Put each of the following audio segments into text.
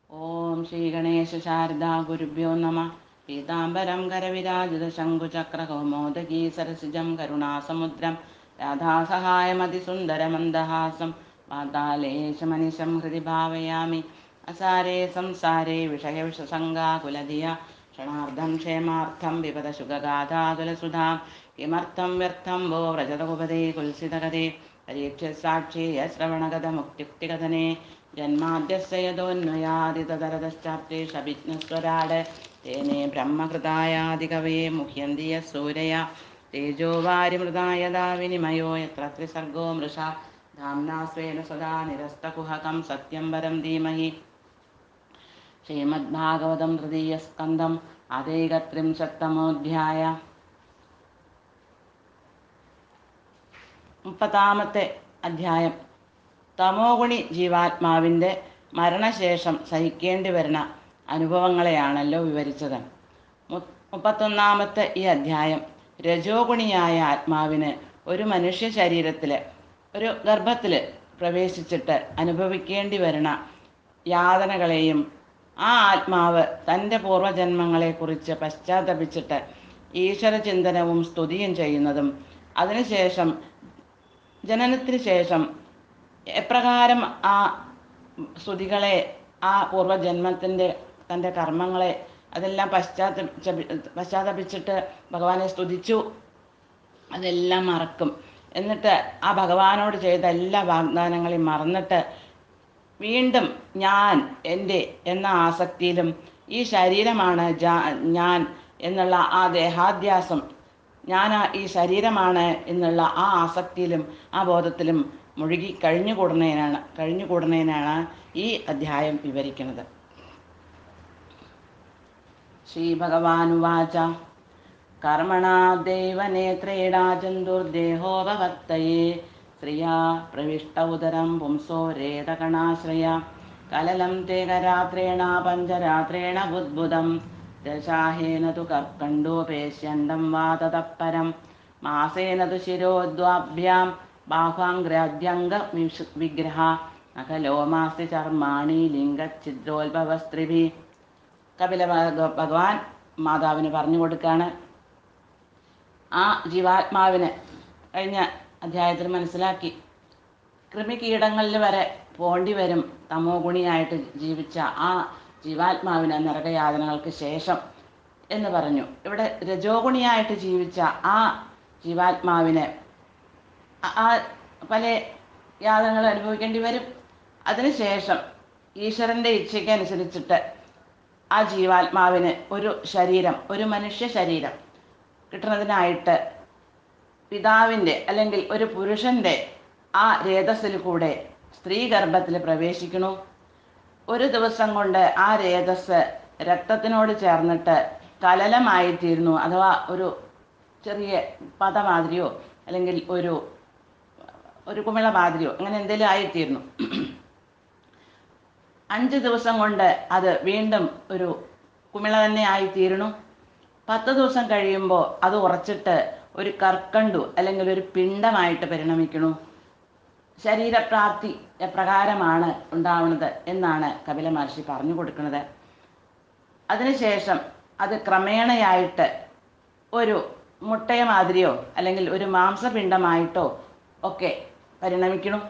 ഓം ശ്രീ ഗണേശ ശാരദാ ഗുരുഭ്യോ നമ പീതാംബരം കരവിരാജിത ശംഖുചക്രകൗമോദകീ സരസിജം കരുണാസമുദ്രം രാധാസഹായമതിസുന്ദരമന്ദഹാസം വാതാലേശമനിശം ഹൃദി ഭാവയാമി അസാരേ സംസാരേ വിഷയവിഷസംഗാകുലധിയ ക്ഷണാർദ്ധം ക്ഷേമാർത്ഥം വിപദ ശുഗഗാധാതുലസുധാം കിമർത്ഥം വ്യർത്ഥം വോ വ്രജതകുപദേ കുൽസിതകഥേ പരീക്ഷസാക്ഷി ശ്രവണഗത മുക്തിയുക്തികഥനെ ജന്മാദ്യസ്യ യതോന്വയാദിതരതശ്ചാപ്തേ ശഭിജ്ഞസ്വരാട് തേനെ ബ്രഹ്മകൃതായാദികവേ മുഹ്യന്തി യൂരയ തേജോ വാരിമൃതായതാ വിനിമയോ യത്ര ത്രിസർഗോ മൃഷ ധാംനാ സ്വേന സദാ നിരസ്തകുഹകം സത്യം വരം ധീമഹി ശ്രീമദ്ഭാഗവതം തൃതീയസ്കന്ധം അതൈകത്രിംശത്തമോധ്യായ മുപ്പതാമത്തെ അധ്യായം തമോഗുണി ജീവാത്മാവിൻ്റെ മരണശേഷം സഹിക്കേണ്ടി വരുന്ന അനുഭവങ്ങളെയാണല്ലോ വിവരിച്ചത് മു- മുപ്പത്തൊന്നാമത്തെ ഈ അധ്യായം രജോഗുണിയായ ആത്മാവിന് ഒരു മനുഷ്യ ശരീരത്തിൽ ഒരു ഗർഭത്തിൽ പ്രവേശിച്ചിട്ട് അനുഭവിക്കേണ്ടി വരുന്ന യാതനകളെയും ആ ആത്മാവ് തൻ്റെ പൂർവജന്മങ്ങളെക്കുറിച്ച് പശ്ചാത്തപിച്ചിട്ട് ഈശ്വരചിന്തനവും സ്തുതിയും ചെയ്യുന്നതും അതിനുശേഷം ജനനത്തിന് ശേഷം എപ്രകാരം ആ സ്തുതികളെ ആ പൂർവ്വജന്മത്തിൻ്റെ തൻ്റെ കർമ്മങ്ങളെ അതെല്ലാം പശ്ചാത്തപിച്ച പശ്ചാത്തപിച്ചിട്ട് ഭഗവാനെ സ്തുതിച്ചു അതെല്ലാം മറക്കും എന്നിട്ട് ആ ഭഗവാനോട് ചെയ്ത എല്ലാ വാഗ്ദാനങ്ങളെയും മറന്നിട്ട് വീണ്ടും ഞാൻ എൻ്റെ എന്ന ആസക്തിയിലും ഈ ശരീരമാണ് ജാ- ഞാൻ എന്നുള്ള ആ ദേഹാധ്യാസം ഞാൻ ആ- ഈ ശരീരമാണ് എന്നുള്ള ആ ആസക്തിയിലും ആ ബോധത്തിലും മുഴുകി കഴിഞ്ഞുകൂടുന്നതിനാണ് കഴിഞ്ഞുകൂടുന്നതിനാണ് ഈ അധ്യായം വിവരിക്കുന്നത് ശ്രീഭഗവാനുവാച കർമ്മണാ ദൈവനേത്രേണാ ജന്തുർദേഹോപവർത്തയേ ശ്രിയാ പ്രവിഷ്ട ഉദരം പുംസോ രേതകണാശ്രയ കലലം തേ കരാത്രേണ പഞ്ചരാത്രേണ ബുദ്ബുദം ദശാഹേന തു കർക്കണ്ടോപേശ്യണ്ടം വാ തതഃപരം മാസേന തു ശിരോദ്വാഭ്യാം ബാഹ്വാംഗ്രാദ്യംഗ വിഗ്രഹ അഖലോമാസ്തി ചർമാണി ലിംഗഛിദ്രോത്ഭവസ്ത്രിഭി കപില ഭഗ- ഭഗവാൻ മാതാവിന് പറഞ്ഞു കൊടുക്കാണ് ആ ജീവാത്മാവിന് കഴിഞ്ഞ അധ്യായത്തിൽ മനസ്സിലാക്കി കൃമികീടങ്ങളിൽ വരെ പോണ്ടി വരും തമോ ഗുണിയായിട്ട് ജീവിച്ച ആ ജീവാത്മാവിന് നരകയാതനകൾക്ക് ശേഷം എന്ന് പറഞ്ഞു ഇവിടെ രജോ ഗുണിയായിട്ട് ജീവിച്ച ആ ജീവാത്മാവിന് ആ- ആ പല യാതനകൾ അനുഭവിക്കേണ്ടി വരും അതിനുശേഷം ഈശ്വരൻ്റെ ഇച്ഛയ്ക്ക് അനുസരിച്ചിട്ട് ആ ജീവാത്മാവിന് ഒരു ശരീരം ഒരു മനുഷ്യ ശരീരം കിട്ടുന്നതിനായിട്ട് പിതാവിൻ്റെ അല്ലെങ്കിൽ ഒരു പുരുഷൻ്റെ ആ രേതസ്സിൽ കൂടെ സ്ത്രീ ഗർഭത്തിൽ പ്രവേശിക്കണു ഒരു ദിവസം കൊണ്ട് ആ രേതസ് രക്തത്തിനോട് ചേർന്നിട്ട് കലലമായിത്തീരുന്നു അഥവാ ഒരു ചെറിയ പത മാതിരിയോ അല്ലെങ്കിൽ ഒരു ഒരു കുമിള മാതിരിയോ അങ്ങനെ എന്തെങ്കിലും ആയിത്തീരുന്നു അഞ്ച് ദിവസം കൊണ്ട് അത് വീണ്ടും ഒരു കുമിള തന്നെ ആയിത്തീരണു പത്ത് ദിവസം കഴിയുമ്പോൾ അത് ഉറച്ചിട്ട് ഒരു കർക്കണ്ടു അല്ലെങ്കിൽ ഒരു പിണ്ടമായിട്ട് പരിണമിക്കണു ശരീരപ്രാപ്തി എപ്രകാരമാണ് ഉണ്ടാവുന്നത് എന്നാണ് കപില മഹർഷി പറഞ്ഞു കൊടുക്കുന്നത് അതിനുശേഷം അത് ക്രമേണയായിട്ട് ഒരു മുട്ടയ മാതിരിയോ അല്ലെങ്കിൽ ഒരു മാംസപിണ്ഡമായിട്ടോ ഒക്കെ പരിണമിക്കണം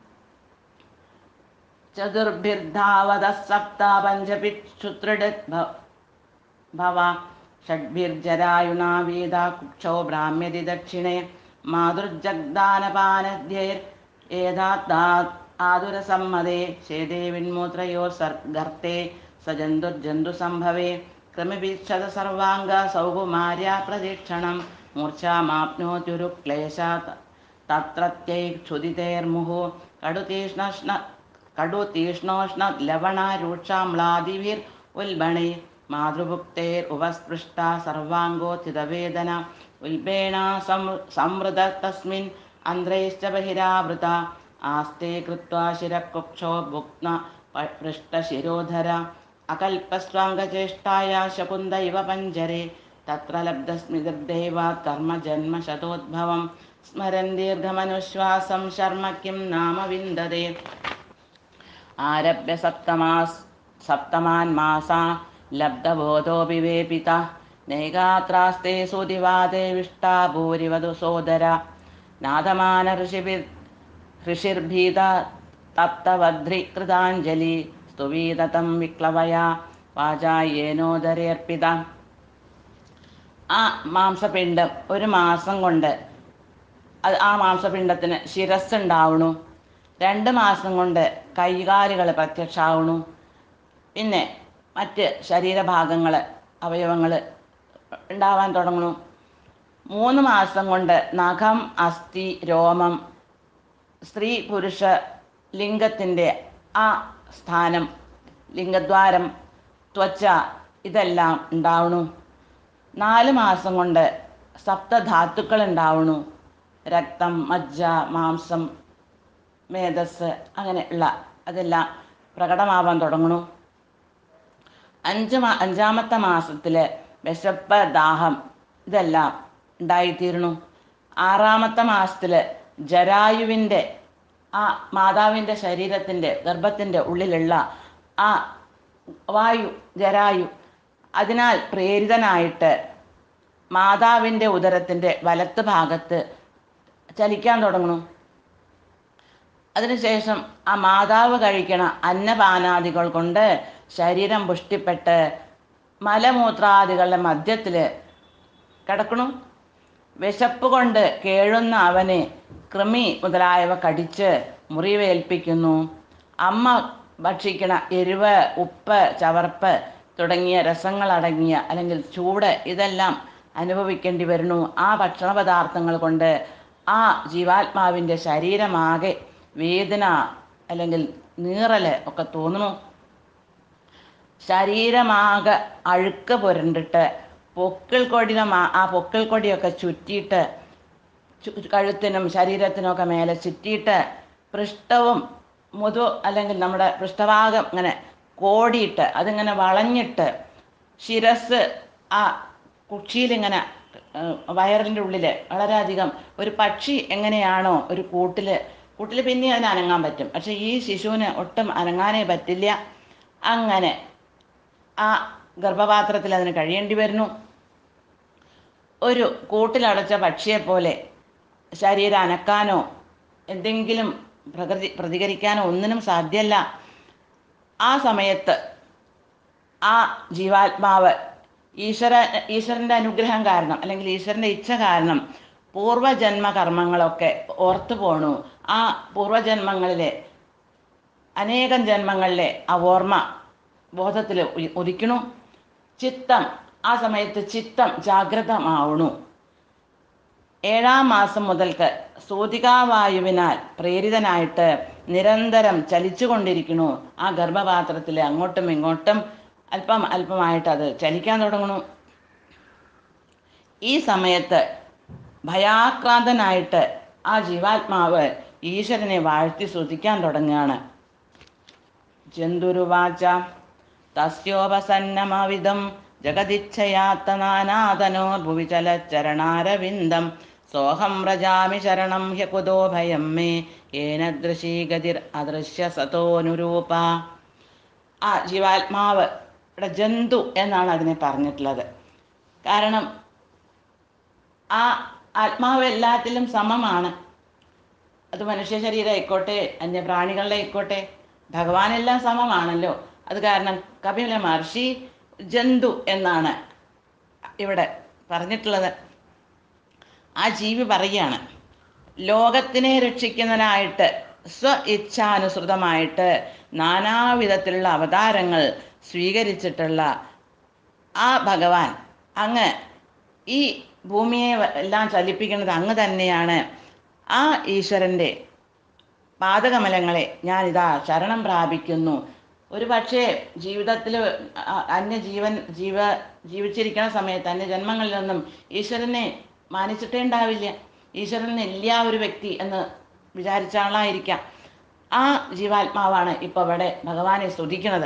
ചതുർഭിർധാവത സപ്ത പഞ്ചപിക്ഷുത്രിട് ഭവ ഷഡ്ഭിർജരായുണാ വേദ കുക്ഷോ ബ്രാഹ്മ്യതി ദക്ഷിണേ മാതൃജഗ്ദാനപാനദ്യൈർ ഏതാത്താ ആതുരസമ്മതേ ശേദേ വിൺമൂത്രയോർ സർഗർത്തെ സജന്തുർജന്തു സംഭവേ ക്രമവീക്ഷത സർവാംഗ സൗകുമാര്യ പ്രദീക്ഷണം മൂർച്ഛാമാപ്നോത്യുരു ക്ലേശാത് തത്രത്യൈ ക്ഷുദിതേർമുഹു കടുതീഷ്ണ കടുതീഷ്ണോഷ്ണ ലവണാരൂക്ഷാമ്ലാദിഭിർ ഉൽബണേ മാതൃഭുക്തേർ ഉപസ്പൃഷ്ട സർവാംഗോത്ഥിതവേദന ഉൽബേണ സംവൃത തസ്മിൻ അന്ത്രൈശ്ച ബഹിരാവൃത ആസ്തേ കൃത്വാ ശിരക്കുക്ഷോ ഭുക്ന പൃഷ്ടശിരോധര അകൽപസ്വാംഗചേഷ്ടായ ശകുന്ത ഇവ പഞ്ചരെ തത്ര ലബ്ധസ്മിതദേവാത് കർമ്മജന്മ ശതോദ്ഭവം സ്മരൻ ദീർഘമനുശ്വാസം ശർമ്മ കിം നാമ വിന്ദതേ ആരഭ്യ സപ്തമാസ് സപ്തമാൻ മാസാ ലബ്ധബോധോപി വേപിത നൈകാത്രാസ്തേ സുതിവാദേ വിഷ്ടാ ഭൂരിവധു സോദര നാദമാന ഋഷിഭി ഋഷിർഭീത തപ്തവധ്രി കൃതാഞ്ജലി സ്തുവീതതം വിക്ലവയാ വാചായേനോദരേർപ്പിത ആ മാംസപിണ്ഡം ഒരു മാസം കൊണ്ട് അത് ആ മാംസപിണ്ഡത്തിന് ശിരസ്സുണ്ടാവണു രണ്ട് മാസം കൊണ്ട് കൈകാലുകൾ പ്രത്യക്ഷമാവണു പിന്നെ മറ്റ് ശരീരഭാഗങ്ങൾ അവയവങ്ങൾ ഉണ്ടാവാൻ തുടങ്ങണു മൂന്ന് മാസം കൊണ്ട് നഖം അസ്ഥി രോമം സ്ത്രീ പുരുഷ ലിംഗത്തിൻ്റെ ആ സ്ഥാനം ലിംഗദ്വാരം ത്വച്ച ഇതെല്ലാം ഉണ്ടാവണു നാല് മാസം കൊണ്ട് സപ്തധാതുക്കൾ ഉണ്ടാവണു രക്തം മജ്ജ മാംസം മേധസ് അങ്ങനെ ഉള്ള അതെല്ലാം പ്രകടമാവാൻ തുടങ്ങണു അഞ്ച് മാ അഞ്ചാമത്തെ മാസത്തിൽ വിശപ്പ് ദാഹം ഇതെല്ലാം ഉണ്ടായിത്തീരണു ആറാമത്തെ മാസത്തിൽ ജരായുവിൻ്റെ ആ മാതാവിൻ്റെ ശരീരത്തിൻ്റെ ഗർഭത്തിൻ്റെ ഉള്ളിലുള്ള ആ വായു ജരായു അതിനാൽ പ്രേരിതനായിട്ട് മാതാവിൻ്റെ ഉദരത്തിൻ്റെ വലത്ത് ഭാഗത്ത് ചലിക്കാൻ തുടങ്ങണു അതിനുശേഷം ആ മാതാവ് കഴിക്കണ അന്നപാനാദികൾ കൊണ്ട് ശരീരം പുഷ്ടിപ്പെട്ട് മലമൂത്രാദികളുടെ മധ്യത്തിൽ കിടക്കണു വിശപ്പ് കൊണ്ട് കേഴുന്ന അവനെ കൃമി മുതലായവ കടിച്ച് മുറിവേൽപ്പിക്കുന്നു അമ്മ ഭക്ഷിക്കണ എരിവ് ഉപ്പ് ചവർപ്പ് തുടങ്ങിയ രസങ്ങളടങ്ങിയ അല്ലെങ്കിൽ ചൂട് ഇതെല്ലാം അനുഭവിക്കേണ്ടി വരുന്നു ആ ഭക്ഷണ പദാർത്ഥങ്ങൾ കൊണ്ട് ആ ജീവാത്മാവിൻ്റെ ശരീരമാകെ വേദന അല്ലെങ്കിൽ നീറല് ഒക്കെ തോന്നുന്നു ശരീരമാകെ അഴുക്ക് പുരണ്ടിട്ട് പൊക്കിൾ കൊടിയുടെ മാ ആ പൊക്കിൾ കൊടിയൊക്കെ ചുറ്റിയിട്ട് ചു- കഴുത്തിനും ശരീരത്തിനുമൊക്കെ മേലെ ചുറ്റിയിട്ട് പൃഷ്ഠവും മുതു അല്ലെങ്കിൽ നമ്മുടെ പൃഷ്ഠഭാഗം ഇങ്ങനെ കോടിയിട്ട് അതിങ്ങനെ വളഞ്ഞിട്ട് ശിരസ് ആ കുഷിയിലിങ്ങനെ ഏഹ്, വയറിൻ്റെ ഉള്ളിൽ വളരെയധികം ഒരു പക്ഷി എങ്ങനെയാണോ ഒരു കൂട്ടിൽ കൂട്ടിൽ പിന്നെ അതിന് അനങ്ങാൻ പറ്റും പക്ഷെ ഈ ശിശുവിന് ഒട്ടും അനങ്ങാനേ പറ്റില്ല അങ്ങനെ ആ ഗർഭപാത്രത്തിൽ അതിന് കഴിയേണ്ടി വരുന്നു ഒരു കൂട്ടിലടച്ച പക്ഷിയെ പോലെ ശരീരം അനക്കാനോ എന്തെങ്കിലും പ്രകൃതി പ്രതികരിക്കാനോ ഒന്നിനും സാധ്യമല്ല ആ സമയത്ത് ആ ജീവാത്മാവ് ഈശ്വര ഈശ്വരൻ്റെ അനുഗ്രഹം കാരണം അല്ലെങ്കിൽ ഈശ്വരൻ്റെ ഇച്ഛ കാരണം പൂർവജന്മ കർമ്മങ്ങളൊക്കെ ഓർത്തു പോണു ആ പൂർവജന്മങ്ങളിലെ അനേകം ജന്മങ്ങളിലെ ആ ഓർമ്മ ബോധത്തിൽ ഉ- ഉദിക്കണു ചിത്തം ആ സമയത്ത് ചിത്തം ജാഗ്രതമാവണു ഏഴാം മാസം മുതൽക്ക് സൂതികാവായുവിനാൽ പ്രേരിതനായിട്ട് നിരന്തരം ചലിച്ചുകൊണ്ടിരിക്കണു ആ ഗർഭപാത്രത്തിൽ അങ്ങോട്ടും ഇങ്ങോട്ടും അല്പം അല്പമായിട്ട് അത് ചലിക്കാൻ തുടങ്ങണു ഈ സമയത്ത് ഭയാക്രാന്തനായിട്ട് ആ ജീവാത്മാവ് ഈശ്വരനെ വാഴ്ത്തി സ്തുതിക്കാൻ തുടങ്ങുകയാണ് ജന്തുരുവാച തസ്യോപസന്നമവിധം ജഗതിച്ഛയാത്ത നാനാതനോ ഭുവി ചലച്ചരണാരവിന്ദം സോഹം വ്രജാമി ശരണം ഹ്യകുതോ ഭയം മേ ഏന ദൃശീഗതിർ അദൃശ്യ സതോനുരൂപ ആ ജീവാത്മാവ് ഇവിടെ ജന്തു എന്നാണ് അതിനെ പറഞ്ഞിട്ടുള്ളത് കാരണം ആ ആത്മാവ് എല്ലാത്തിലും സമമാണ് അത് മനുഷ്യ ശരീരം ആയിക്കോട്ടെ അന്യപ്രാണികളുടെ ആയിക്കോട്ടെ ഭഗവാനെല്ലാം സമമാണല്ലോ അത് കാരണം കപില മഹർഷി ജന്തു എന്നാണ് ഇവിടെ പറഞ്ഞിട്ടുള്ളത് ആ ജീവി പറയുകയാണ് ലോകത്തിനെ രക്ഷിക്കുന്നതിനായിട്ട് സ്വ ഇച്ഛാനുസൃതമായിട്ട് നാനാവിധത്തിലുള്ള അവതാരങ്ങൾ സ്വീകരിച്ചിട്ടുള്ള ആ ഭഗവാൻ അങ്ങ് ഈ ഭൂമിയെ വ- എല്ലാം ചലിപ്പിക്കുന്നത് അങ്ങ് തന്നെയാണ് ആ ഈശ്വരൻ്റെ പാദകമലങ്ങളെ ഞാനിതാ ശരണം പ്രാപിക്കുന്നു ഒരു പക്ഷേ ജീവിതത്തിൽ അന്യജീവൻ ജീവ ജീവിച്ചിരിക്കുന്ന സമയത്ത് അന്യജന്മങ്ങളിലൊന്നും ഈശ്വരനെ മാനിച്ചിട്ടേ ഉണ്ടാവില്ല ഈശ്വരൻ ഇല്ല ഒരു വ്യക്തി എന്ന് വിചാരിച്ച ആളായിരിക്കാം ആ ജീവാത്മാവാണ് ഇപ്പോൾ ഇവിടെ ഭഗവാനെ സ്തുതിക്കുന്നത്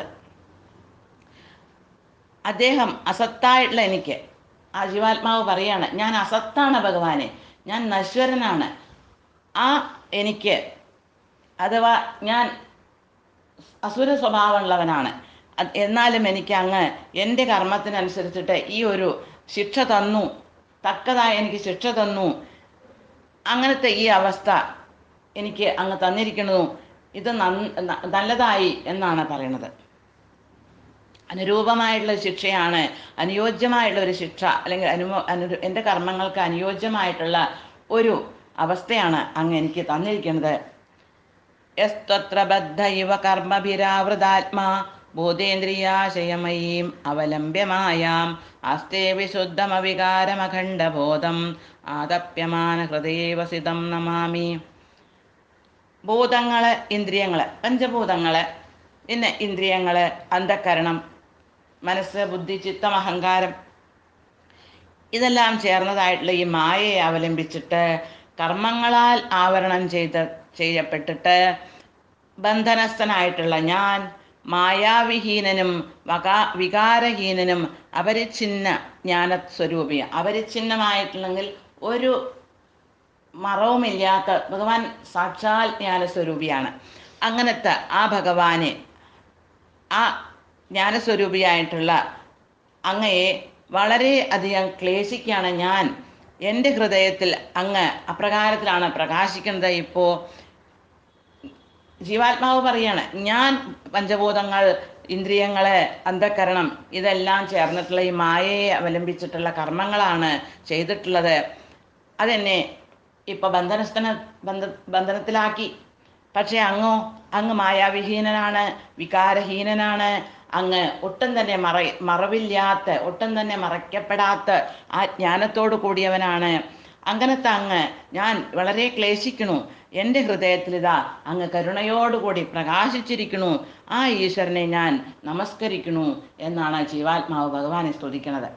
അദ്ദേഹം അസത്തായിട്ടുള്ള എനിക്ക് ആ ജീവാത്മാവ് പറയാണ് ഞാൻ അസത്താണ് ഭഗവാനെ ഞാൻ നശ്വരനാണ് ആ എനിക്ക് അഥവാ ഞാൻ അസുര സ്വഭാവമുള്ളവനാണ് അത് എന്നാലും എനിക്ക് അങ്ങ് എൻ്റെ കർമ്മത്തിനനുസരിച്ചിട്ട് ഈ ഒരു ശിക്ഷ തന്നു തക്കതായ എനിക്ക് ശിക്ഷ തന്നു അങ്ങനത്തെ ഈ അവസ്ഥ എനിക്ക് അങ്ങ് തന്നിരിക്കുന്നു ഇത് നന്ന- ന- നല്ലതായി എന്നാണ് പറയണത് അനുരൂപമായിട്ടുള്ള ശിക്ഷയാണ് അനുയോജ്യമായിട്ടുള്ള ഒരു ശിക്ഷ അല്ലെങ്കിൽ അനുമോ അനു എൻ്റെ കർമ്മങ്ങൾക്ക് അനുയോജ്യമായിട്ടുള്ള ഒരു അവസ്ഥയാണ് അങ്ങ് എനിക്ക് തന്നിരിക്കുന്നത് യസ്ത്വത്ര ബദ്ധ ഇവ കർമ്മഭിരാവൃതാത്മാ ഭൂതേന്ദ്രിയാശയമയീം അവലംബ്യമായാം ആസ്തേ വിശുദ്ധമവികാരമഖണ്ഡബോധം ആതപ്യമാന ഹൃദയേവസിതം നമാമി ഭൂതങ്ങള് ഇന്ദ്രിയങ്ങള് പഞ്ചഭൂതങ്ങള് പിന്നെ ഇന്ദ്രിയങ്ങള് അന്ധക്കരണം മനസ്സ് ബുദ്ധി ചിത്തം അഹങ്കാരം ഇതെല്ലാം ചേർന്നതായിട്ടുള്ള ഈ മായയെ അവലംബിച്ചിട്ട് കർമ്മങ്ങളാൽ ആവരണം ചെയ്ത് ചെയ്യപ്പെട്ടിട്ട് ബന്ധനസ്ഥനായിട്ടുള്ള ഞാൻ മായാവിഹീനനും വകാ വികാരഹീനനും അപരിച്ഛിന്ന ജ്ഞാനസ്വരൂപി അപരിച്ഛിന്നമായിട്ടുണ്ടെങ്കിൽ ഒരു മറവുമില്ലാത്ത ഭഗവാൻ സാക്ഷാൽ ജ്ഞാനസ്വരൂപിയാണ് അങ്ങനത്തെ ആ ഭഗവാനെ ആ ജ്ഞാനസ്വരൂപിയായിട്ടുള്ള അങ്ങയെ വളരെ അധികം ക്ലേശിക്കുകയാണ് ഞാൻ എൻ്റെ ഹൃദയത്തിൽ അങ്ങ് അപ്രകാരത്തിലാണ് പ്രകാശിക്കുന്നത് ഇപ്പോൾ ജീവാത്മാവ് പറയാണ് ഞാൻ പഞ്ചഭൂതങ്ങൾ ഇന്ദ്രിയങ്ങള് അന്ധക്കരണം ഇതെല്ലാം ചേർന്നിട്ടുള്ള ഈ മായയെ അവലംബിച്ചിട്ടുള്ള കർമ്മങ്ങളാണ് ചെയ്തിട്ടുള്ളത് അതെന്നെ ഇപ്പൊ ബന്ധനസ്ഥന ബന്ധ ബന്ധനത്തിലാക്കി പക്ഷെ അങ്ങോ അങ്ങ് മായാവിഹീനനാണ് വികാരഹീനനാണ് അങ്ങ് ഒട്ടും തന്നെ മറ മറവില്ലാത്ത ഒട്ടും തന്നെ മറയ്ക്കപ്പെടാത്ത ആ ജ്ഞാനത്തോടു കൂടിയവനാണ് അങ്ങനത്തെ അങ്ങ് ഞാൻ വളരെ ക്ലേശിക്കണു എൻ്റെ ഹൃദയത്തിൽ ഇതാ അങ്ങ് കരുണയോടുകൂടി പ്രകാശിച്ചിരിക്കണു ആ ഈശ്വരനെ ഞാൻ നമസ്കരിക്കണു എന്നാണ് ജീവാത്മാവ് ഭഗവാനെ സ്തുതിക്കുന്നത്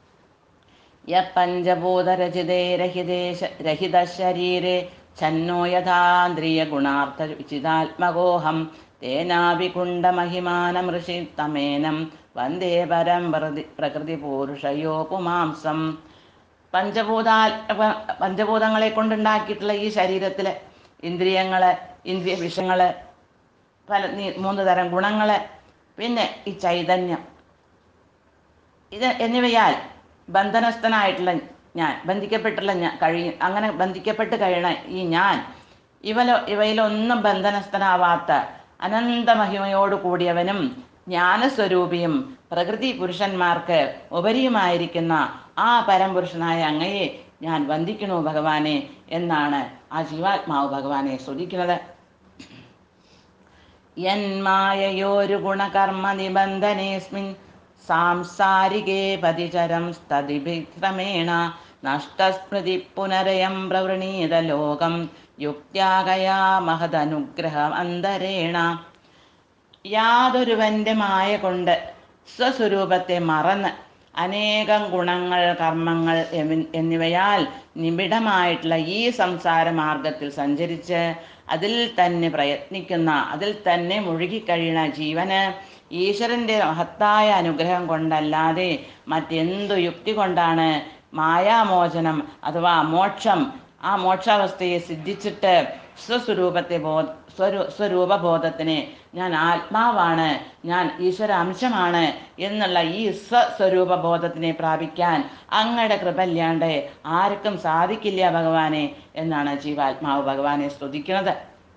യപഞ്ചഭൂതരചിതേ രഹിതേ ശ- രഹിതശരീരെ ഛന്നോ യഥാന്ദ്രിയ ഗുണാർത്ഥ വിചിതാത്മകോഹം തേനാഭികുണ്ഡമഹിമാനമൃഷി തമേനം വന്ദേ പരം പ്രതി പ്രകൃതി പൂരുഷയോ പുമാംസം പഞ്ചഭൂതാൽ പ- പഞ്ചഭൂതങ്ങളെ കൊണ്ടുണ്ടാക്കിയിട്ടുള്ള ഈ ശരീരത്തിലെ ഇന്ദ്രിയങ്ങള് ഇന്ദ്രിയ വിഷങ്ങള് പല നീ- മൂന്ന് തരം ഗുണങ്ങള് പിന്നെ ഈ ചൈതന്യം ഇത് എന്നിവയാൽ ബന്ധനസ്ഥനായിട്ടുള്ള ഞാൻ ബന്ധിക്കപ്പെട്ടുള്ള ഞാൻ കഴി അങ്ങനെ ബന്ധിക്കപ്പെട്ട് കഴിയണ ഈ ഞാൻ ഇവലോ ഇവയിലൊന്നും ബന്ധനസ്ഥനാവാത്ത അനന്ത മഹിമയോട് കൂടിയവനും ജ്ഞാനസ്വരൂപിയും പ്രകൃതി പുരുഷന്മാർക്ക് ഉപരിയുമായിരിക്കുന്ന ആ പരംപുരുഷനായ അങ്ങയെ ഞാൻ വന്ദിക്കണു ഭഗവാനെ എന്നാണ് ആ ജീവാത്മാവ് ഭഗവാനെ സ്തുതിക്കുന്നത് യന്മായയോരു ഗുണകർമ്മ നിബന്ധനേസ്മിൻ സാംസാരികേ പതിചരം സ്തതിഭിക്രമേണ നഷ്ടസ്മൃതി പുനരയം പ്രവൃണീത ലോകം യുക്ത്യാകയാ മഹദനുഗ്രഹം അന്തരേണ യാതൊരുവന്റെ മായ കൊണ്ട് സ്വസ്വരൂപത്തെ മറന്ന് അനേകം ഗുണങ്ങൾ കർമ്മങ്ങൾ എവി- എന്നിവയാൽ നിബിഡമായിട്ടുള്ള ഈ സംസാര മാർഗത്തിൽ സഞ്ചരിച്ച് അതിൽ തന്നെ പ്രയത്നിക്കുന്ന അതിൽ തന്നെ മുഴുകിക്കഴിയണ ജീവന് ഈശ്വരന്റെ മഹത്തായ അനുഗ്രഹം കൊണ്ടല്ലാതെ മറ്റെന്തു യുക്തി കൊണ്ടാണ് മായാമോചനം അഥവാ മോക്ഷം ആ മോക്ഷാവസ്ഥയെ സിദ്ധിച്ചിട്ട് സ്വസ്വരൂപത്തെ ബോ സ്വരൂ സ്വരൂപബോധത്തിന് ഞാൻ ആത്മാവാണ് ഞാൻ ഈശ്വര അംശമാണ് എന്നുള്ള ഈ സ്വസ്വരൂപ ബോധത്തിനെ പ്രാപിക്കാൻ അങ്ങയുടെ കൃപല്ലാണ്ട് ആർക്കും സാധിക്കില്ല ഭഗവാനെ എന്നാണ് ജീവാത്മാവ് ഭഗവാനെ സ്തുതിക്കുന്നത്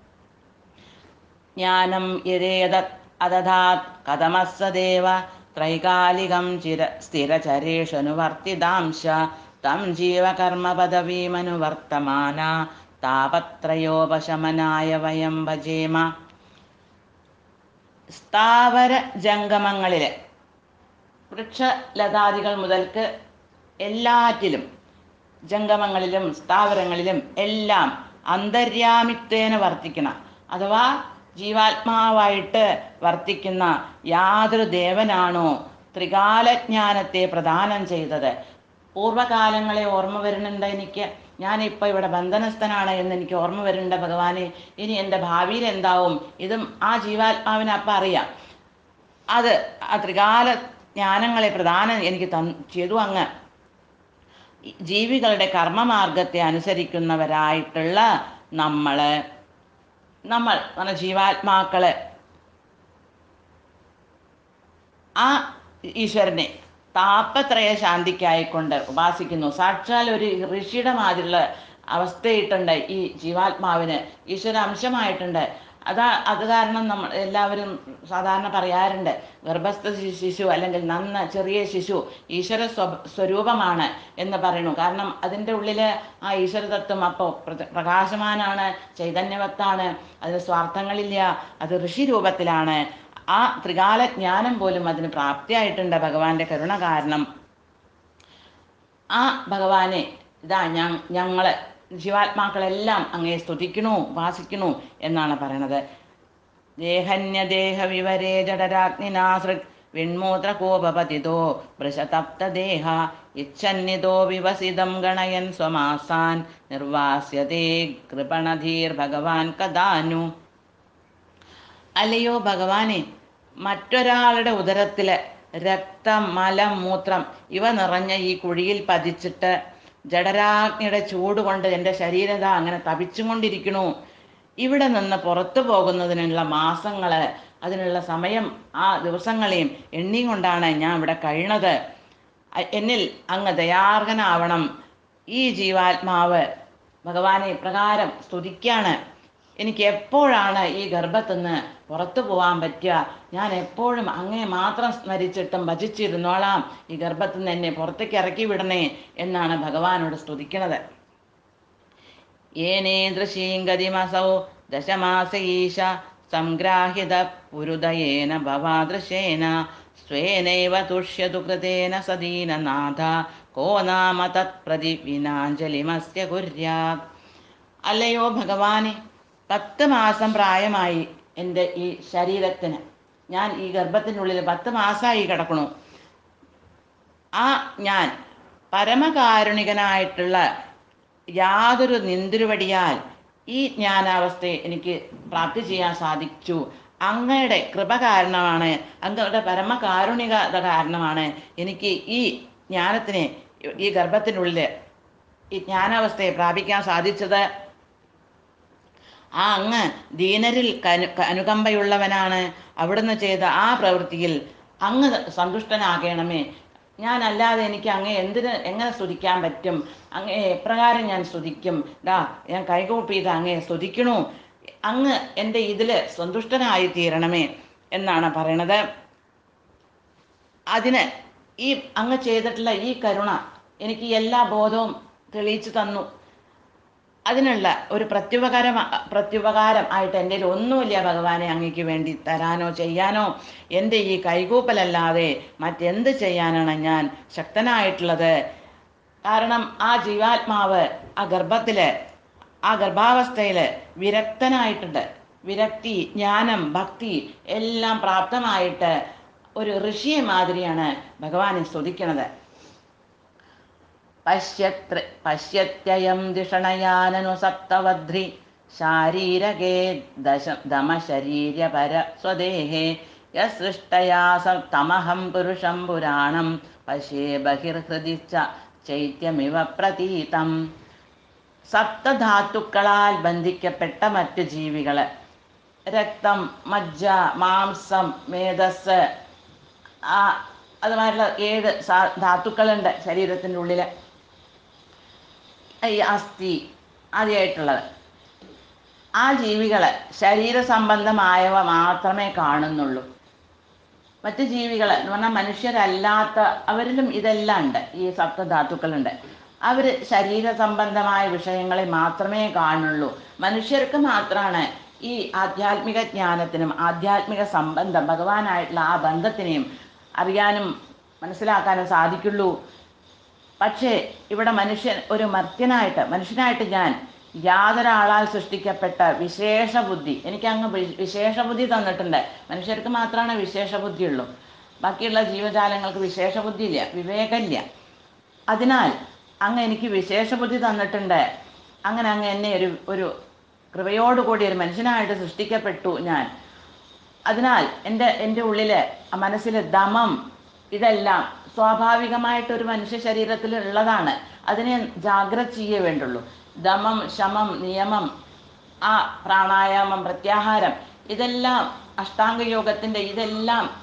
ജ്ഞാനം യരേത അതഥാത് കഥമസ്സദേവ ത്രൈകാലികം ചിര സ്ഥിരചരേഷനുവർത്തിതാംശ തം ജീവകർമ്മ പദവീമനുവർത്തമാന താപത്രയോപശമനായ വയം ഭജേമ സ്ഥാവര ജംഗമങ്ങളിലെ വൃക്ഷലതാദികൾ മുതൽക്ക് എല്ലാറ്റിലും ജംഗമങ്ങളിലും സ്ഥാവരങ്ങളിലും എല്ലാം അന്തര്യാമിത്വേന വർത്തിക്കണം അഥവാ ജീവാത്മാവായിട്ട് വർത്തിക്കുന്ന യാതൊരു ദേവനാണോ ത്രികാലജ്ഞാനത്തെ പ്രദാനം ചെയ്തത് പൂർവ്വകാലങ്ങളെ ഓർമ്മ വരുന്നുണ്ട് എനിക്ക് ഞാനിപ്പോൾ ഇവിടെ ബന്ധനസ്ഥനാണ് എന്ന് എനിക്ക് ഓർമ്മ വരുന്നുണ്ട് ഭഗവാനെ ഇനി എൻ്റെ ഭാവിയിൽ എന്താവും ഇതും ആ ജീവാത്മാവിന് അപ്പം അറിയാം അത് ആ ത്രികാല ജ്ഞാനങ്ങളെ പ്രദാനം എനിക്ക് തന്നു ചെയ്തു അങ്ങ് ജീവികളുടെ കർമ്മമാർഗത്തെ അനുസരിക്കുന്നവരായിട്ടുള്ള നമ്മള് നമ്മൾ പറഞ്ഞ ജീവാത്മാക്കള് ആ ഈശ്വരനെ താപത്രയ ശാന്തിക്കായിക്കൊണ്ട് ഉപാസിക്കുന്നു സാക്ഷാൽ ഒരു ഋഷിയുടെ മാതിരിയുള്ള അവസ്ഥയിട്ടുണ്ട് ഈ ജീവാത്മാവിന് ഈശ്വര അംശമായിട്ടുണ്ട് അതാ അത് കാരണം നമ്മൾ എല്ലാവരും സാധാരണ പറയാറുണ്ട് ഗർഭസ്ഥ ശി- ശിശു അല്ലെങ്കിൽ നന്ന ചെറിയ ശിശു ഈശ്വര സ്വ സ്വരൂപമാണ് എന്ന് പറയുന്നു കാരണം അതിൻ്റെ ഉള്ളിൽ ആ ഈശ്വര തത്വം അപ്പോൾ പ്രകാശമാനാണ് ചൈതന്യവത്താണ് അതിന് സ്വാർത്ഥങ്ങളില്ല അത് ഋഷി രൂപത്തിലാണ് ആ ത്രികാല ജ്ഞാനം പോലും അതിന് പ്രാപ്തിയായിട്ടുണ്ട് ഭഗവാന്റെ കരുണ കാരണം ആ ഭഗവാനെ ഇതാ ഞ ഞങ്ങള് ജീവാത്മാക്കളെല്ലാം അങ്ങേ സ്തുതിക്കണു ഉപാസിക്കണു എന്നാണ് പറയണത് ദേഹന്യദേഹ വിവരേ ജഡരാഗ്നിനാസൃക് വിൺമൂത്രകോപപതിതോ വൃഷതപ്തദേഹ ഇച്ഛന്നിതോ വിവസിതം ഗണയൻ സ്വമാസാൻ നിർവാസ്യതേ കൃപണധീർ ഭഗവാൻ കഥാനു അല്ലയോ ഭഗവാനെ മറ്റൊരാളുടെ ഉദരത്തില് രക്തം മലം മൂത്രം ഇവ നിറഞ്ഞ ഈ കുഴിയിൽ പതിച്ചിട്ട് ജഡരാഗ്നിയുടെ ചൂട് കൊണ്ട് എൻ്റെ ശരീരത അങ്ങനെ തപിച്ചുകൊണ്ടിരിക്കണു ഇവിടെ നിന്ന് പുറത്തു പോകുന്നതിനുള്ള മാസങ്ങള് അതിനുള്ള സമയം ആ ദിവസങ്ങളെയും എണ്ണി കൊണ്ടാണ് ഞാൻ ഇവിടെ കഴിയണത് അ- എന്നിൽ അങ്ങ് ദയാർഹനാവണം ഈ ജീവാത്മാവ് ഭഗവാനെ ഇപ്രകാരം സ്തുതിക്കാണ് എനിക്ക് എപ്പോഴാണ് ഈ ഗർഭത്തുനിന്ന് പുറത്തു പോകാൻ പറ്റുക ഞാൻ എപ്പോഴും അങ്ങേ മാത്രം സ്മരിച്ചിട്ടും ഭജിച്ചിരുന്നോളാം ഈ ഗർഭത്തിൽ നിന്ന് എന്നെ പുറത്തേക്ക് ഇറക്കി വിടണേ എന്നാണ് ഭഗവാനോട് സ്തുതിക്കണത് ഏനേദൃശീം ഗതിമസൗ ദശമാസ ഈശ സംഗ്രാഹിത പുരുദയേന ഭവാദൃശേന സ്വേനൈവ തുഷ്യതു കൃതേന സദീനനാഥ കോ നാമ തത്പ്രതി വിനാഞ്ജലിമസ്യ കുര്യാത് അല്ലയോ ഭഗവാനെ പത്ത് മാസം പ്രായമായി എൻ്റെ ഈ ശരീരത്തിന് ഞാൻ ഈ ഗർഭത്തിനുള്ളിൽ പത്ത് മാസമായി കിടക്കണു ആ ഞാൻ പരമകാരുണികനായിട്ടുള്ള യാതൊരു നിന്തിരുവടിയാൽ ഈ ജ്ഞാനാവസ്ഥയെ എനിക്ക് പ്രാപ്തി ചെയ്യാൻ സാധിച്ചു അങ്ങയുടെ കൃപ കാരണമാണ് അങ്ങയുടെ പരമകാരുണികത കാരണമാണ് എനിക്ക് ഈ ജ്ഞാനത്തിനെ ഈ ഗർഭത്തിനുള്ളിൽ ഈ ജ്ഞാനാവസ്ഥയെ പ്രാപിക്കാൻ സാധിച്ചത് ആ അങ്ങ് ദീനരിൽ കനു അനുകമ്പയുള്ളവനാണ് അവിടുന്ന് ചെയ്ത ആ പ്രവൃത്തിയിൽ അങ്ങ് സന്തുഷ്ടനാകണമേ ഞാൻ അല്ലാതെ എനിക്ക് അങ്ങേ എന്തിന് എങ്ങനെ സ്തുതിക്കാൻ പറ്റും അങ്ങേ എപ്രകാരം ഞാൻ സ്തുതിക്കും ഡാ ഞാൻ കൈകൂപ്പിയത് അങ്ങേ സ്തുതിക്കണു അങ്ങ് എൻ്റെ ഇതിൽ സന്തുഷ്ടനായി തീരണമേ എന്നാണ് പറയണത് അതിന് ഈ അങ്ങ് ചെയ്തിട്ടുള്ള ഈ കരുണ എനിക്ക് എല്ലാ ബോധവും തെളിയിച്ചു തന്നു അതിനുള്ള ഒരു പ്രത്യുപകാരം പ്രത്യുപകാരം ആയിട്ട് എൻ്റെ കയ്യിൽ ഒന്നുമില്ല ഭഗവാനെ അങ്ങയ്ക്ക് വേണ്ടി തരാനോ ചെയ്യാനോ എൻ്റെ ഈ കൈകൂപ്പലല്ലാതെ മറ്റെന്ത് ചെയ്യാനാണ് ഞാൻ ശക്തനായിട്ടുള്ളത് കാരണം ആ ജീവാത്മാവ് ആ ഗർഭത്തില് ആ ഗർഭാവസ്ഥയില് വിരക്തനായിട്ടുണ്ട് വിരക്തി ജ്ഞാനം ഭക്തി എല്ലാം പ്രാപ്തമായിട്ട് ഒരു ഋഷിയെ മാതിരിയാണ് ഭഗവാനെ സ്തുതിക്കണത് പശ്യത്ര പശ്യത്യയം ധിഷണയാനനു സപ്തവധ്രി ശാരീരകേ ദശ ദമശരീരപര സ്വദേഹേ യസൃഷ്ടയാ തമഹം പുരുഷം പുരാണം പശ്യേ ബഹിർഹൃദി ച ചൈത്യമിവ പ്രതീതം സപ്തധാതുക്കളാൽ ബന്ധിക്കപ്പെട്ട മറ്റു ജീവികള് രക്തം മജ്ജ മാംസം മേധസ് ആ അതുമായിട്ടുള്ള ഏഴ് സാ- ധാതുക്കളുണ്ട് ശരീരത്തിൻ്റെ ഉള്ളിൽ ഈ അസ്ഥി ആദ്യമായിട്ടുള്ളത് ആ ജീവികൾ ശരീര സംബന്ധമായവ മാത്രമേ കാണുന്നുള്ളൂ മറ്റ് ജീവികൾ എന്ന് പറഞ്ഞാൽ മനുഷ്യരല്ലാത്ത അവരിലും ഇതെല്ലാം ഉണ്ട് ഈ സപ്തധാതുക്കളുണ്ട് അവർ ശരീര സംബന്ധമായ വിഷയങ്ങളെ മാത്രമേ കാണുള്ളൂ മനുഷ്യർക്ക് മാത്രമാണ് ഈ ആധ്യാത്മിക ജ്ഞാനത്തിനും ആധ്യാത്മിക സംബന്ധം ഭഗവാനായിട്ടുള്ള ആ ബന്ധത്തിനെയും അറിയാനും മനസ്സിലാക്കാനും സാധിക്കുള്ളൂ പക്ഷേ ഇവിടെ മനുഷ്യൻ ഒരു മർത്യനായിട്ട് മനുഷ്യനായിട്ട് ഞാൻ യാതൊരാളാൽ സൃഷ്ടിക്കപ്പെട്ട വിശേഷ ബുദ്ധി എനിക്ക് അങ്ങ് വി- വിശേഷ ബുദ്ധി തന്നിട്ടുണ്ട് മനുഷ്യർക്ക് മാത്രമാണ് വിശേഷ ബുദ്ധിയുള്ളൂ ബാക്കിയുള്ള ജീവജാലങ്ങൾക്ക് വിശേഷ ബുദ്ധിയില്ല വിവേകമില്ല അതിനാൽ അങ്ങ് എനിക്ക് വിശേഷ ബുദ്ധി തന്നിട്ടുണ്ട് അങ്ങനെ അങ്ങ് എന്നെ ഒരു ഒരു കൃപയോടുകൂടി ഒരു മനുഷ്യനായിട്ട് സൃഷ്ടിക്കപ്പെട്ടു ഞാൻ അതിനാൽ എൻ്റെ എൻ്റെ ഉള്ളിൽ മനസ്സിൽ ദമം ഇതെല്ലാം സ്വാഭാവികമായിട്ട് ഒരു മനുഷ്യ ശരീരത്തിൽ ഉള്ളതാണ് അതിനെ ജാഗ്രത ചെയ്യേ വേണ്ടുള്ളൂ ദമം ശമം നിയമം ആ പ്രാണായാമം പ്രത്യാഹാരം ഇതെല്ലാം അഷ്ടാംഗ യോഗത്തിൻ്റെ ഇതെല്ലാം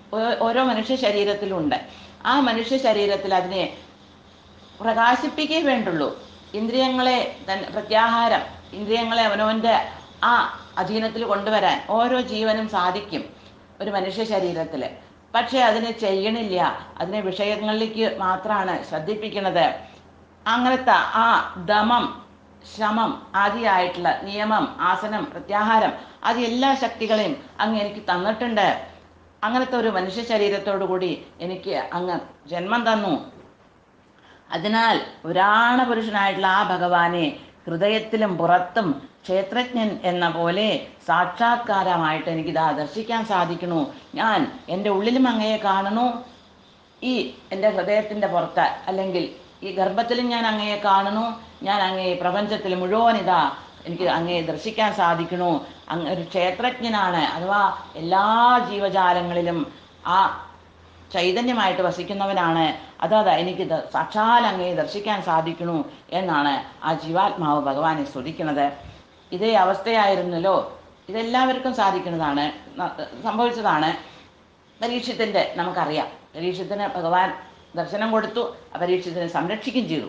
ഓ- ഓരോ മനുഷ്യ ശരീരത്തിലുണ്ട് ആ മനുഷ്യ ശരീരത്തിൽ അതിനെ പ്രകാശിപ്പിക്കേ വേണ്ടുള്ളൂ ഇന്ദ്രിയങ്ങളെ തൻ പ്രത്യാഹാരം ഇന്ദ്രിയങ്ങളെ അവനവൻ്റെ ആ അധീനത്തിൽ കൊണ്ടുവരാൻ ഓരോ ജീവനും സാധിക്കും ഒരു മനുഷ്യ ശരീരത്തിൽ പക്ഷെ അതിനെ ചെയ്യണില്ല അതിനെ വിഷയങ്ങളിലേക്ക് മാത്രമാണ് ശ്രദ്ധിപ്പിക്കുന്നത് അങ്ങനത്തെ ആ ദമം ശമം ആദിയായിട്ടുള്ള നിയമം ആസനം പ്രത്യാഹാരം അത് എല്ലാ ശക്തികളെയും അങ്ങ് എനിക്ക് തന്നിട്ടുണ്ട് അങ്ങനത്തെ ഒരു മനുഷ്യ ശരീരത്തോടു കൂടി എനിക്ക് അങ്ങ് ജന്മം തന്നു അതിനാൽ പുരാണ പുരുഷനായിട്ടുള്ള ആ ഭഗവാനെ ഹൃദയത്തിലും പുറത്തും ക്ഷേത്രജ്ഞൻ എന്ന പോലെ സാക്ഷാത്കാരമായിട്ട് എനിക്കിതാ ദർശിക്കാൻ സാധിക്കണു ഞാൻ എൻ്റെ ഉള്ളിലും അങ്ങയെ കാണണു ഈ എൻ്റെ ഹൃദയത്തിൻ്റെ പുറത്ത് അല്ലെങ്കിൽ ഈ ഗർഭത്തിലും ഞാൻ അങ്ങയെ കാണുന്നു ഞാൻ അങ്ങയെ പ്രപഞ്ചത്തിൽ മുഴുവൻ ഇതാ എനിക്ക് അങ്ങയെ ദർശിക്കാൻ സാധിക്കണു അങ്ങ് ഒരു ക്ഷേത്രജ്ഞനാണ് അഥവാ എല്ലാ ജീവജാലങ്ങളിലും ആ ചൈതന്യമായിട്ട് വസിക്കുന്നവനാണ് അതാ എനിക്ക് ദ- സാക്ഷാൽ അങ്ങയെ ദർശിക്കാൻ സാധിക്കണു എന്നാണ് ആ ജീവാത്മാവ് ഭഗവാനെ സ്തുതിക്കുന്നത് ഇതേ അവസ്ഥയായിരുന്നല്ലോ ഇതെല്ലാവർക്കും സാധിക്കുന്നതാണ് ന- സംഭവിച്ചതാണ് പരീക്ഷത്തിൻ്റെ നമുക്കറിയാം പരീക്ഷത്തിന് ഭഗവാൻ ദർശനം കൊടുത്തു ആ പരീക്ഷത്തിനെ സംരക്ഷിക്കുകയും ചെയ്തു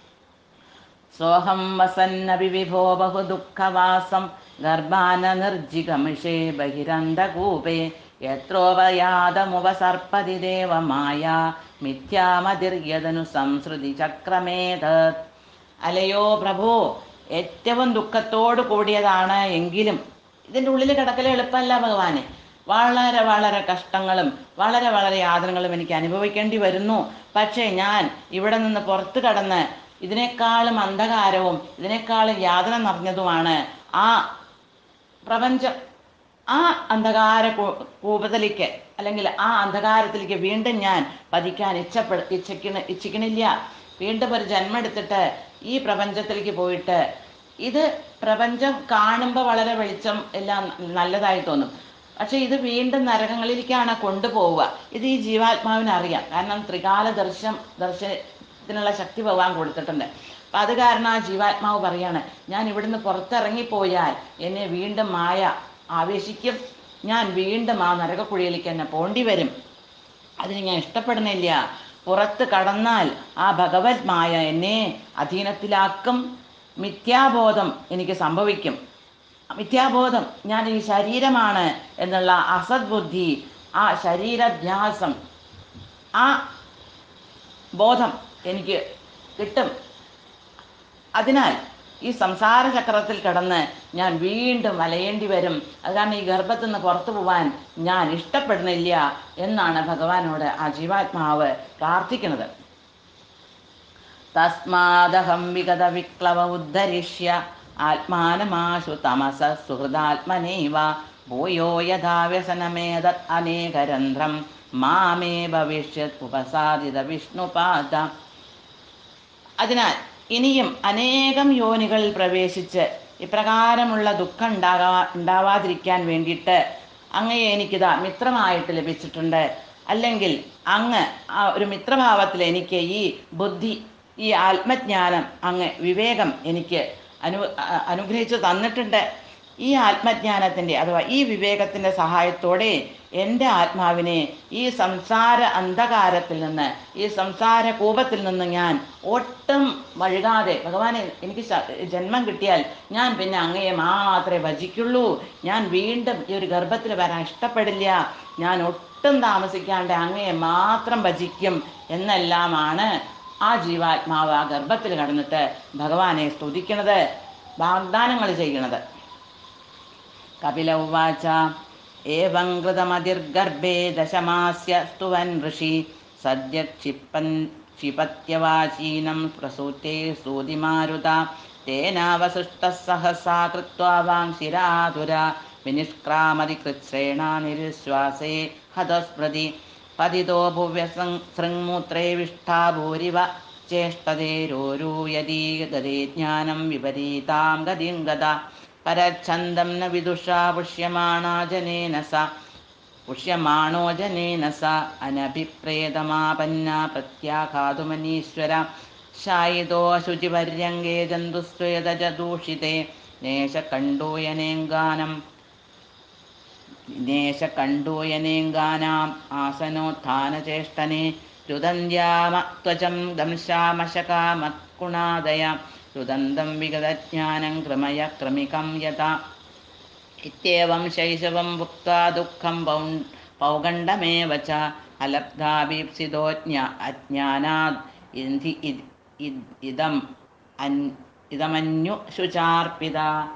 സോഹം വസന്നപി വിഭോ ബഹു ദുഃഖവാസം ഗർഭാന നിർജിഗമിഷേ ബഹിരന്തകൂപേ യത്രോപയാതമുപസർപ്പതി ദേവമായ മിഥ്യാമതിർയതനു സംസൃതി ചക്രമേത് അലയോ പ്രഭോ ഏറ്റവും ദുഃഖത്തോട് കൂടിയതാണ് എങ്കിലും ഇതിൻ്റെ ഉള്ളിൽ കിടക്കൽ എളുപ്പമല്ല ഭഗവാനെ വളരെ വളരെ കഷ്ടങ്ങളും വളരെ വളരെ യാതനകളും എനിക്ക് അനുഭവിക്കേണ്ടി വരുന്നു പക്ഷേ ഞാൻ ഇവിടെ നിന്ന് പുറത്തു കടന്ന് ഇതിനേക്കാളും അന്ധകാരവും ഇതിനേക്കാളും യാതന നിറഞ്ഞതുമാണ് ആ പ്രപഞ്ചം ആ അന്ധകാര കൂ- കൂപത്തിലേക്ക് അല്ലെങ്കിൽ ആ അന്ധകാരത്തിലേക്ക് വീണ്ടും ഞാൻ പതിക്കാൻ ഇച്ഛപ്പെ ഇച്ഛിക്കണ ഇച്ഛിക്കണില്ല വീണ്ടും ഒരു ജന്മം എടുത്തിട്ട് ഈ പ്രപഞ്ചത്തിലേക്ക് പോയിട്ട് ഇത് പ്രപഞ്ചം കാണുമ്പോൾ വളരെ വെളിച്ചം എല്ലാം നല്ലതായി തോന്നും പക്ഷെ ഇത് വീണ്ടും നരകങ്ങളിലേക്കാണ് കൊണ്ടുപോവുക ഇത് ഈ ജീവാത്മാവിന് അറിയാം കാരണം ത്രികാല ദർശനം ദർശനത്തിനുള്ള ശക്തി ഭഗവാൻ കൊടുത്തിട്ടുണ്ട് അപ്പം അത് കാരണം ആ ജീവാത്മാവ് പറയാണ് ഞാൻ ഇവിടുന്ന് പുറത്തിറങ്ങിപ്പോയാൽ എന്നെ വീണ്ടും മായ ആവേശിക്കും ഞാൻ വീണ്ടും ആ നരകക്കുഴിയിലേക്ക് എന്നെ പോണ്ടി വരും അതിന് ഞാൻ ഇഷ്ടപ്പെടുന്നില്ല പുറത്ത് കടന്നാൽ ആ ഭഗവത് മായ എന്നെ അധീനത്തിലാക്കും മിഥ്യാബോധം എനിക്ക് സംഭവിക്കും മിഥ്യാബോധം ഞാൻ ഈ ശരീരമാണ് എന്നുള്ള അസദ്ബുദ്ധി ആ ശരീരധ്യാസം ആ ബോധം എനിക്ക് കിട്ടും അതിനാൽ ഈ സംസാര ചക്രത്തിൽ കിടന്ന് ഞാൻ വീണ്ടും വലയേണ്ടി വരും അത് കാരണം ഈ ഗർഭത്തിൽ നിന്ന് പുറത്തു പോവാൻ ഞാൻ ഇഷ്ടപ്പെടുന്നില്ല എന്നാണ് ഭഗവാനോട് ആ ജീവാത്മാവ് പ്രാർത്ഥിക്കുന്നത് തസ്മാദഹം വിഗത വിക്ലവ ഉദ്ധരിഷ്യ ആത്മാനമാശു തമസ സുഹൃദാത്മനൈവ ഭൂയോ യഥാ വ്യസനമേതത് അനേകരന്ധ്രം മാമേ ഭവിഷ്യത് ഉപസാദിത വിഷ്ണുപാദ അതിനാൽ ഇനിയും അനേകം യോനികളിൽ പ്രവേശിച്ച് ഇപ്രകാരമുള്ള ദുഃഖം ഉണ്ടാകാ ഉണ്ടാവാതിരിക്കാൻ വേണ്ടിയിട്ട് അങ്ങയെ എനിക്കിതാ മിത്രമായിട്ട് ലഭിച്ചിട്ടുണ്ട് അല്ലെങ്കിൽ അങ്ങ് ആ ഒരു മിത്രഭാവത്തിൽ എനിക്ക് ഈ ബുദ്ധി ഈ ആത്മജ്ഞാനം അങ്ങ് വിവേകം എനിക്ക് അനു അ- അനുഗ്രഹിച്ചു തന്നിട്ടുണ്ട് ഈ ആത്മജ്ഞാനത്തിൻ്റെ അഥവാ ഈ വിവേകത്തിൻ്റെ സഹായത്തോടെ എൻ്റെ ആത്മാവിനെ ഈ സംസാര അന്ധകാരത്തിൽ നിന്ന് ഈ സംസാര കൂപത്തിൽ നിന്ന് ഞാൻ ഒട്ടും വഴുകാതെ ഭഗവാനെ എനിക്ക് ശ- ജന്മം കിട്ടിയാൽ ഞാൻ പിന്നെ അങ്ങയെ മാത്രമേ ഭജിക്കുള്ളൂ ഞാൻ വീണ്ടും ഈ ഒരു ഗർഭത്തിൽ വരാൻ ഇഷ്ടപ്പെടില്ല ഞാൻ ഒട്ടും താമസിക്കാണ്ട് അങ്ങയെ മാത്രം ഭജിക്കും എന്നെല്ലാമാണ് ആ ജീവാത്മാവ് ആ ഗർഭത്തിൽ കടന്നിട്ട് ഭഗവാനെ സ്തുതിക്കണത് വാഗ്ദാനങ്ങൾ ചെയ്യണത് കപില ഉവാച ഏവം കൃതമതിർഗർഭേ ദശമാസ്യ സ്തുവൻ ഋഷി സദ്യ ക്ഷിപ്പൻ ക്ഷിപത്യവാചീനം പ്രസൂത്തെ സ്തുതിമാരുത തേനാവശിഷ്ട സഹസാ കൃത്വാ വാങ്ശിരാതുര വിനിഷ്ക്രാമതി കൃച്ഛ്രേണ നിരുശ്വാസേ ഹതസ്മൃതി പതിതോ ഭുവ്യ ശൃങ്മൂത്രേ വിഷ്ഠാ ഭൂരിവ ചേഷ്ടതേരോരൂയതീ ഗതേ ജ്ഞാനം വിപരീതാം ഗതിം ഗത പരച്ഛന്തം ന വിദുഷാ പുഷ്യമാണാ ജനേന സ പുഷ്യമാണോ ജനേന സ അനഭിപ്രേതമാപന്ന പ്രത്യാഘാതുമനീശ്വര ശായിതോ ശുചിപര്യങ്കേ ജന്തുസ്വേദജ ദൂഷിതേ നേശകണ്ഡൂയനേങ്കാനം ദിനേശ കണ്ടൂയനേങ്കാനാം ആസനോത്ഥാനചേഷ്ടനെ രുദന്ത്യാമ ത്വചം ദംശാമശകാമത്കുണാദയ രുദന്തം വിഗതജ്ഞാനം ക്രമയ ക്രമികം യഥാ ഇത്യവം ശൈശവം ഭുക്വാ ദുഃഖം പൗ പൗഗണ്ഡമേവ ച അലബ്ധാഭീപ്സിതോജ്ഞ അജ്ഞാനാത് ഇന്ധി ഇ- ഇ- ഇതം അൻ ഇതമന്യു ശുചാർപ്പിത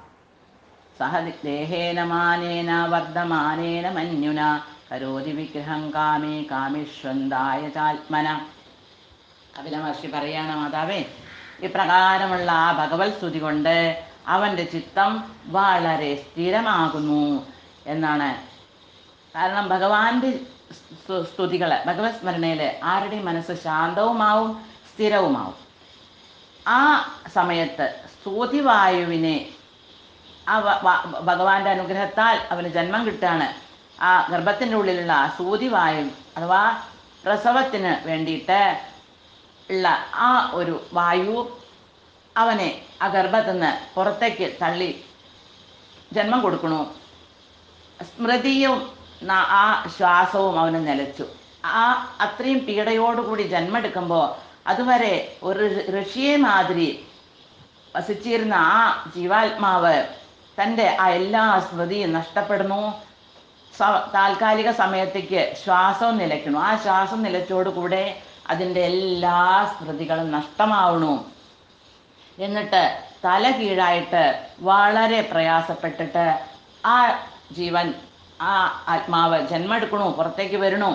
സഹ ദേഹേന മാനേന വർദ്ധമാനേന മന്യുന കരോതി വിഗ്രഹം കാമേ കാമിഷ്വന്തായ ചാത്മന കപില മഹർഷി പറയാണ് മാതാവേ ഇപ്രകാരമുള്ള ആ ഭഗവത് സ്തുതി കൊണ്ട് അവൻ്റെ ചിത്തം വളരെ സ്ഥിരമാകുന്നു എന്നാണ് കാരണം ഭഗവാന്റെ സ്തുതികൾ ഭഗവത് സ്മരണയിൽ ആരുടെയും മനസ്സ് ശാന്തവുമാവും സ്ഥിരവുമാവും ആ സമയത്ത് സ്തുതിവായുവിനെ ആ വ- വ- ഭഗവാന്റെ അനുഗ്രഹത്താൽ അവന് ജന്മം കിട്ടുകയാണ് ആ ഗർഭത്തിൻ്റെ ഉള്ളിലുള്ള ആ സൂതിവായു അഥവാ പ്രസവത്തിന് വേണ്ടിയിട്ട് ഉള്ള ആ ഒരു വായു അവനെ ആ ഗർഭത്തിൽ നിന്ന് പുറത്തേക്ക് തള്ളി ജന്മം കൊടുക്കണു സ്മൃതിയും ന- ആ ശ്വാസവും അവന് നിലച്ചു ആ അത്രയും പീഡയോടുകൂടി ജന്മെടുക്കുമ്പോൾ അതുവരെ ഒരു ഋഷിയെ മാതിരി വസിച്ചിരുന്ന ആ ജീവാത്മാവ് തൻ്റെ ആ എല്ലാ സ്മൃതിയും നഷ്ടപ്പെടുന്നു സ- താൽക്കാലിക സമയത്തേക്ക് ശ്വാസവും നിലയ്ക്കണു ആ ശ്വാസം നിലച്ചോടുകൂടെ അതിൻ്റെ എല്ലാ സ്മൃതികളും നഷ്ടമാവണു എന്നിട്ട് തല കീഴായിട്ട് വളരെ പ്രയാസപ്പെട്ടിട്ട് ആ ജീവൻ ആ ആത്മാവ് ജന്മെടുക്കണു പുറത്തേക്ക് വരണു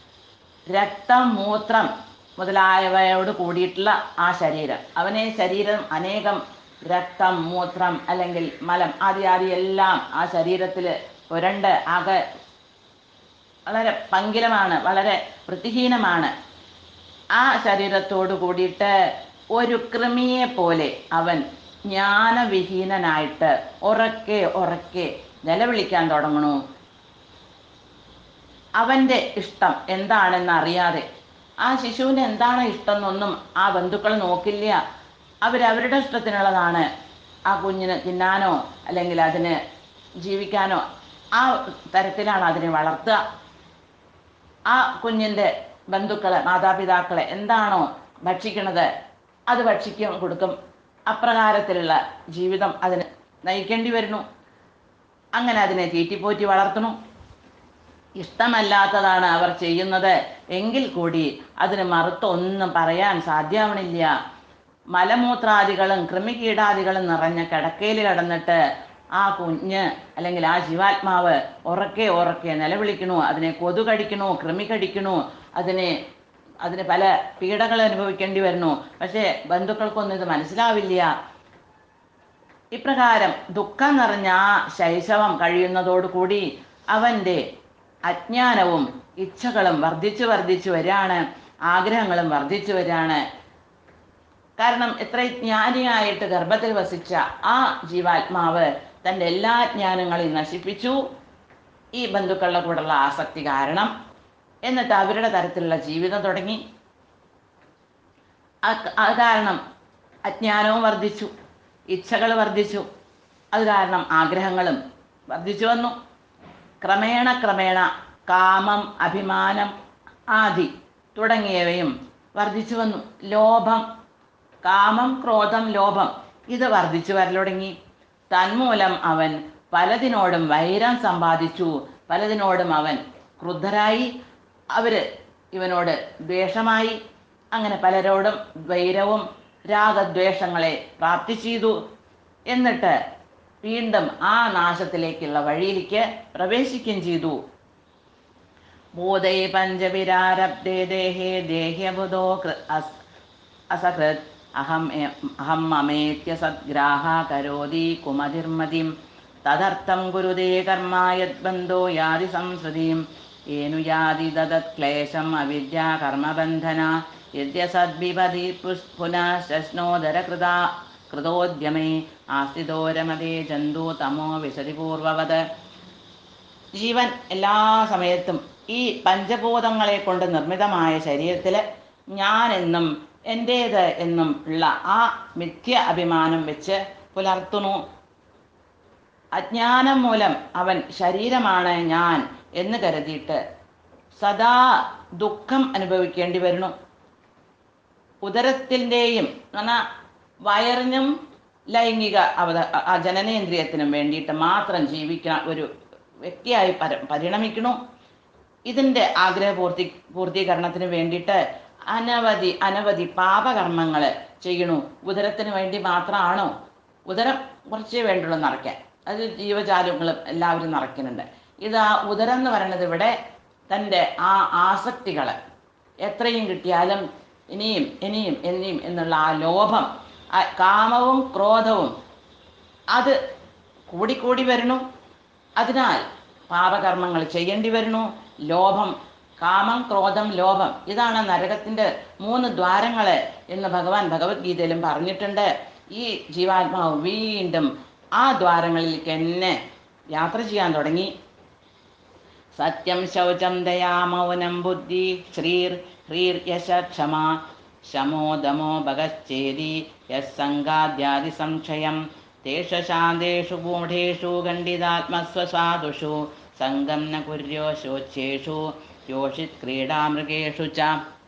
രക്തം മൂത്രം മുതലായവയോട് കൂടിയിട്ടുള്ള ആ ശരീരം അവനെ ശരീരം അനേകം രക്തം മൂത്രം അല്ലെങ്കിൽ മലം ആദി ആദി എല്ലാം ആ ശരീരത്തിൽ പുരണ്ട് ആകെ വളരെ പങ്കിലമാണ് വളരെ വൃത്തിഹീനമാണ് ആ ശരീരത്തോട് കൂടിയിട്ട് ഒരു കൃമിയെ പോലെ അവൻ ജ്ഞാനവിഹീനനായിട്ട് ഉറക്കെ ഉറക്കെ നിലവിളിക്കാൻ തുടങ്ങണു അവൻ്റെ ഇഷ്ടം എന്താണെന്ന് അറിയാതെ ആ ശിശുവിന് എന്താണ് ഇഷ്ടം എന്നൊന്നും ആ ബന്ധുക്കൾ നോക്കില്ല അവരവരുടെ ഇഷ്ടത്തിനുള്ളതാണ് ആ കുഞ്ഞിന് തിന്നാനോ അല്ലെങ്കിൽ അതിന് ജീവിക്കാനോ ആ തരത്തിലാണ് അതിനെ വളർത്തുക ആ കുഞ്ഞിൻ്റെ ബന്ധുക്കളെ മാതാപിതാക്കളെ എന്താണോ ഭക്ഷിക്കണത് അത് ഭക്ഷിക്കും കൊടുക്കും അപ്രകാരത്തിലുള്ള ജീവിതം അതിന് നയിക്കേണ്ടി വരുന്നു അങ്ങനെ അതിനെ തീറ്റിപ്പോറ്റി വളർത്തണു ഇഷ്ടമല്ലാത്തതാണ് അവർ ചെയ്യുന്നത് എങ്കിൽ കൂടി അതിന് മറുത്ത് ഒന്നും പറയാൻ സാധ്യമാവണില്ല മലമൂത്രാദികളും കൃമികീടാദികളും നിറഞ്ഞ കിടക്കയിൽ കിടന്നിട്ട് ആ കുഞ്ഞ് അല്ലെങ്കിൽ ആ ജീവാത്മാവ് ഉറക്കെ ഉറക്കെ നിലവിളിക്കണു അതിനെ കൊതു കടിക്കണു കൃമി കടിക്കണു അതിനെ അതിന് പല പീഡകൾ അനുഭവിക്കേണ്ടി വരുന്നു പക്ഷേ ബന്ധുക്കൾക്കൊന്നും ഇത് മനസ്സിലാവില്ല ഇപ്രകാരം ദുഃഖം നിറഞ്ഞ ആ ശൈശവം കഴിയുന്നതോടുകൂടി അവൻ്റെ അജ്ഞാനവും ഇച്ഛകളും വർദ്ധിച്ചു വർദ്ധിച്ചു വരികയാണ് ആഗ്രഹങ്ങളും വർദ്ധിച്ചു വരികയാണ് കാരണം എത്ര ജ്ഞാനിയായിട്ട് ഗർഭത്തിൽ വസിച്ച ആ ജീവാത്മാവ് തൻ്റെ എല്ലാ ജ്ഞാനങ്ങളെയും നശിപ്പിച്ചു ഈ ബന്ധുക്കളുടെ കൂടെയുള്ള ആസക്തി കാരണം എന്നിട്ട് അവരുടെ തരത്തിലുള്ള ജീവിതം തുടങ്ങി ആ- അത് കാരണം അജ്ഞാനവും വർദ്ധിച്ചു ഇച്ഛകൾ വർദ്ധിച്ചു അത് കാരണം ആഗ്രഹങ്ങളും വർദ്ധിച്ചു വന്നു ക്രമേണ ക്രമേണ കാമം അഭിമാനം ആദി തുടങ്ങിയവയും വർദ്ധിച്ചു വന്നു ലോഭം കാമം ക്രോധം ലോഭം ഇത് വർദ്ധിച്ചു വരലൊടങ്ങി തന്മൂലം അവൻ പലതിനോടും വൈരം സമ്പാദിച്ചു പലതിനോടും അവൻ ക്രുദ്ധരായി അവര് ഇവനോട് ദ്വേഷമായി അങ്ങനെ പലരോടും വൈരവും രാഗദ്വേഷങ്ങളെ പ്രാപ്തി ചെയ്തു എന്നിട്ട് വീണ്ടും ആ നാശത്തിലേക്കുള്ള വഴിയിലേക്ക് പ്രവേശിക്കുകയും ചെയ്തു ഭൂതൈ പഞ്ചവിരാരബ്ധേ ദേഹേ ദേഹ്യബുധോ കൃ- അസ്- അസകൃത് അഹം എ- അഹം മമേത്യ സദ്ഗ്രാഹ കരോതി കുമതിർമതിം തദർത്ഥം കുരുതേ കർമ്മ യദ്ബന്ധോ യാതി സംസ്കൃതിം ഏനു യാതി ദദത് ക്ലേശം അവിദ്യ കർമ്മബന്ധന യദ്യസദ്വിപതി പുനഃശ്നോദര കൃതാ കൃതോദ്യമേ ആസ്തിദോരമതേ ജന്തു തമോ വിശതി പൂർവവത് ജീവൻ എല്ലാ സമയത്തും ഈ പഞ്ചഭൂതങ്ങളെ കൊണ്ട് നിർമ്മിതമായ ശരീരത്തിൽ ഞാൻ എന്നും എൻ്റേത് എന്നും ഉള്ള ആ മിഥ്യ അഭിമാനം വെച്ച് പുലർത്തുന്നു അജ്ഞാനം മൂലം അവൻ ശരീരമാണ് ഞാൻ എന്ന് കരുതിയിട്ട് സദാ ദുഃഖം അനുഭവിക്കേണ്ടി വരുന്നു ഉദരത്തിൻ്റെയും എന്നാൽ വയറിനും ലൈംഗിക അവത ആ ജനനേന്ദ്രിയത്തിനും വേണ്ടിയിട്ട് മാത്രം ജീവിക്കുന്ന ഒരു വ്യക്തിയായി പര പരിണമിക്കണു ഇതിൻ്റെ ആഗ്രഹ പൂർത്തി പൂർത്തീകരണത്തിന് വേണ്ടിയിട്ട് അനവധി അനവധി പാപകർമ്മങ്ങൾ ചെയ്യണു ഉദരത്തിന് വേണ്ടി മാത്രമാണോ ഉദരം കുറച്ചേ വേണ്ടുള്ളൂ നിറയ്ക്കാൻ അത് ജീവജാലങ്ങളും എല്ലാവരും നിറയ്ക്കുന്നുണ്ട് ഇത് ആ ഉദരം എന്ന് പറയുന്നത് ഇവിടെ തൻ്റെ ആ ആസക്തികൾ എത്രയും കിട്ടിയാലും ഇനിയും ഇനിയും ഇനിയും എന്നുള്ള ആ ലോഭം ആ കാമവും ക്രോധവും അത് കൂടിക്കൂടി വരുന്നു അതിനാൽ പാപകർമ്മങ്ങൾ ചെയ്യേണ്ടി വരുന്നു ലോഭം കാമം ക്രോധം ലോഭം ഇതാണ് നരകത്തിൻ്റെ മൂന്ന് ദ്വാരങ്ങൾ എന്ന് ഭഗവാൻ ഭഗവത്ഗീതയിലും പറഞ്ഞിട്ടുണ്ട് ഈ ജീവാത്മാവ് വീണ്ടും ആ ദ്വാരങ്ങളിലേക്ക് എന്നെ യാത്ര ചെയ്യാൻ തുടങ്ങി സത്യം ശൗചം ദയാ മൗനം ബുദ്ധി ശ്രീർ ഹ്രീർ യശ ക്ഷമ ശമോ ദമോ ഭഗശ്ചേതി യസ്സംഗാദ്യാദി സംശയം തേഷു ശാന്തേഷു ഗൂഢേഷു ഖണ്ഡിതാത്മസ്വസാധുഷു സംഗം ന കുര്യോ ശോച്യേഷു യോഷിത് ക്രീഡാമൃഗേഷു ച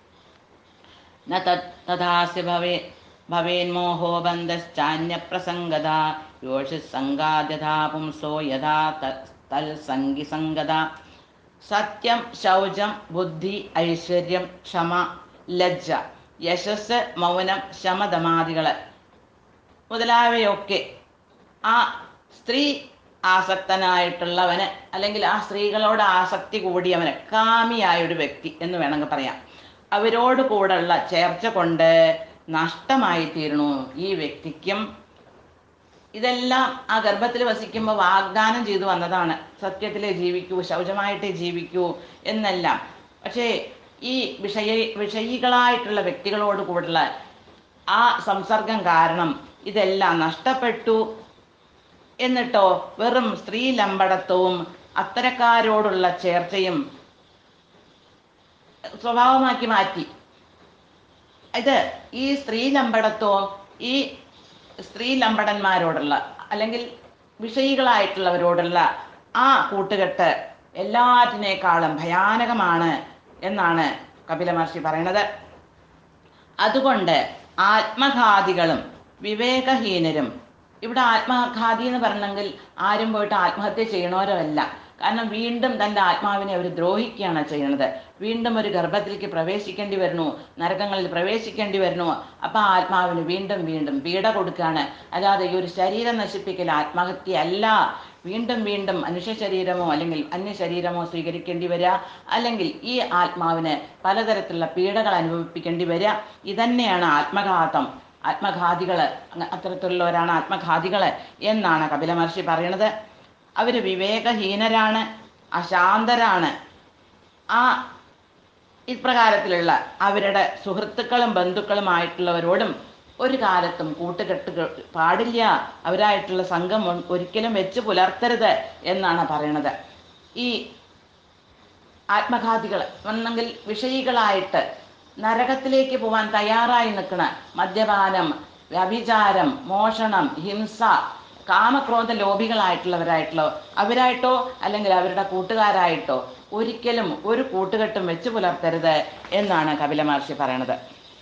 न तत् तथास्य भवे भवेन्मोहो बन्धश्चान्यप्रसङ्गदा योषिसङ्गाद्यथा पुंसो यथा तत् तल्सङ्गिसङ्गदा സത്യം ശൗചം ബുദ്ധി ഐശ്വര്യം ക്ഷമ ലജ്ജ യശസ് മൗനം ശമതമാദികൾ മുതലായവയൊക്കെ ആ സ്ത്രീ ആസക്തനായിട്ടുള്ളവന് അല്ലെങ്കിൽ ആ സ്ത്രീകളോട് ആസക്തി കൂടിയവന് കാമിയായ ഒരു വ്യക്തി എന്ന് വേണമെങ്കിൽ പറയാം അവരോട് കൂടെയുള്ള ചേർച്ച കൊണ്ട് നഷ്ടമായി തീരണു ഈ വ്യക്തിക്കും ഇതെല്ലാം ആ ഗർഭത്തിൽ വസിക്കുമ്പോൾ വാഗ്ദാനം ചെയ്തു വന്നതാണ് സത്യത്തിലെ ജീവിക്കൂ ശൗചമായിട്ടേ ജീവിക്കൂ എന്നെല്ലാം പക്ഷേ ഈ വിഷയ വിഷയികളായിട്ടുള്ള വ്യക്തികളോട് കൂടെയുള്ള ആ സംസർഗം കാരണം ഇതെല്ലാം നഷ്ടപ്പെട്ടു എന്നിട്ടോ വെറും സ്ത്രീ ലമ്പടത്വവും അത്തരക്കാരോടുള്ള ചേർച്ചയും സ്വഭാവമാക്കി മാറ്റി ഇത് ഈ സ്ത്രീ ലമ്പടത്വവും ഈ സ്ത്രീ ലമ്പടന്മാരോടുള്ള അല്ലെങ്കിൽ വിഷയികളായിട്ടുള്ളവരോടുള്ള ആ കൂട്ടുകെട്ട് എല്ലാറ്റിനേക്കാളും ഭയാനകമാണ് എന്നാണ് കപില മഹർഷി പറയണത് അതുകൊണ്ട് ആത്മഘാതികളും വിവേകഹീനരും ഇവിടെ ആത്മഘാതി എന്ന് പറഞ്ഞെങ്കിൽ ആരും പോയിട്ട് ആത്മഹത്യ ചെയ്യണവരല്ല കാരണം വീണ്ടും തൻ്റെ ആത്മാവിനെ അവർ ദ്രോഹിക്കുകയാണ് ചെയ്യുന്നത് വീണ്ടും ഒരു ഗർഭത്തിലേക്ക് പ്രവേശിക്കേണ്ടി വരുന്നു നരകങ്ങളിൽ പ്രവേശിക്കേണ്ടി വരുന്നു അപ്പം ആ ആത്മാവിന് വീണ്ടും വീണ്ടും പീഡ കൊടുക്കുകയാണ് അല്ലാതെ ഈ ഒരു ശരീരം നശിപ്പിക്കൽ ആത്മഹത്യ അല്ല വീണ്ടും വീണ്ടും മനുഷ്യ ശരീരമോ അല്ലെങ്കിൽ അന്യ ശരീരമോ സ്വീകരിക്കേണ്ടി വരിക അല്ലെങ്കിൽ ഈ ആത്മാവിന് പലതരത്തിലുള്ള പീഡകൾ അനുഭവിപ്പിക്കേണ്ടി വരിക ഇതന്നെയാണ് ആത്മഘാതം ആത്മഘാതികള് അങ്ങ- അത്തരത്തിലുള്ളവരാണ് ആത്മഘാതികള് എന്നാണ് കപില മഹർഷി പറയണത് അവർ വിവേകഹീനരാണ് അശാന്തരാണ് ആ ഇപ്രകാരത്തിലുള്ള അവരുടെ സുഹൃത്തുക്കളും ബന്ധുക്കളുമായിട്ടുള്ളവരോടും ഒരു കാലത്തും കൂട്ടുകെട്ട് പാടില്ല അവരായിട്ടുള്ള സംഘം ഒ- ഒരിക്കലും വെച്ച് പുലർത്തരുത് എന്നാണ് പറയണത് ഈ ആത്മഘാതികൾ വന്നെങ്കിൽ വിഷയികളായിട്ട് നരകത്തിലേക്ക് പോവാൻ തയ്യാറായി നിൽക്കണ മദ്യപാനം വ്യഭിചാരം മോഷണം ഹിംസ കാമക്രോധ ലോഭികളായിട്ടുള്ളവരായിട്ടുള്ള അവരായിട്ടോ അല്ലെങ്കിൽ അവരുടെ കൂട്ടുകാരായിട്ടോ ഒരിക്കലും ഒരു കൂട്ടുകെട്ടും വെച്ച് പുലർത്തരുത് എന്നാണ് കപില മഹർഷി പറയണത്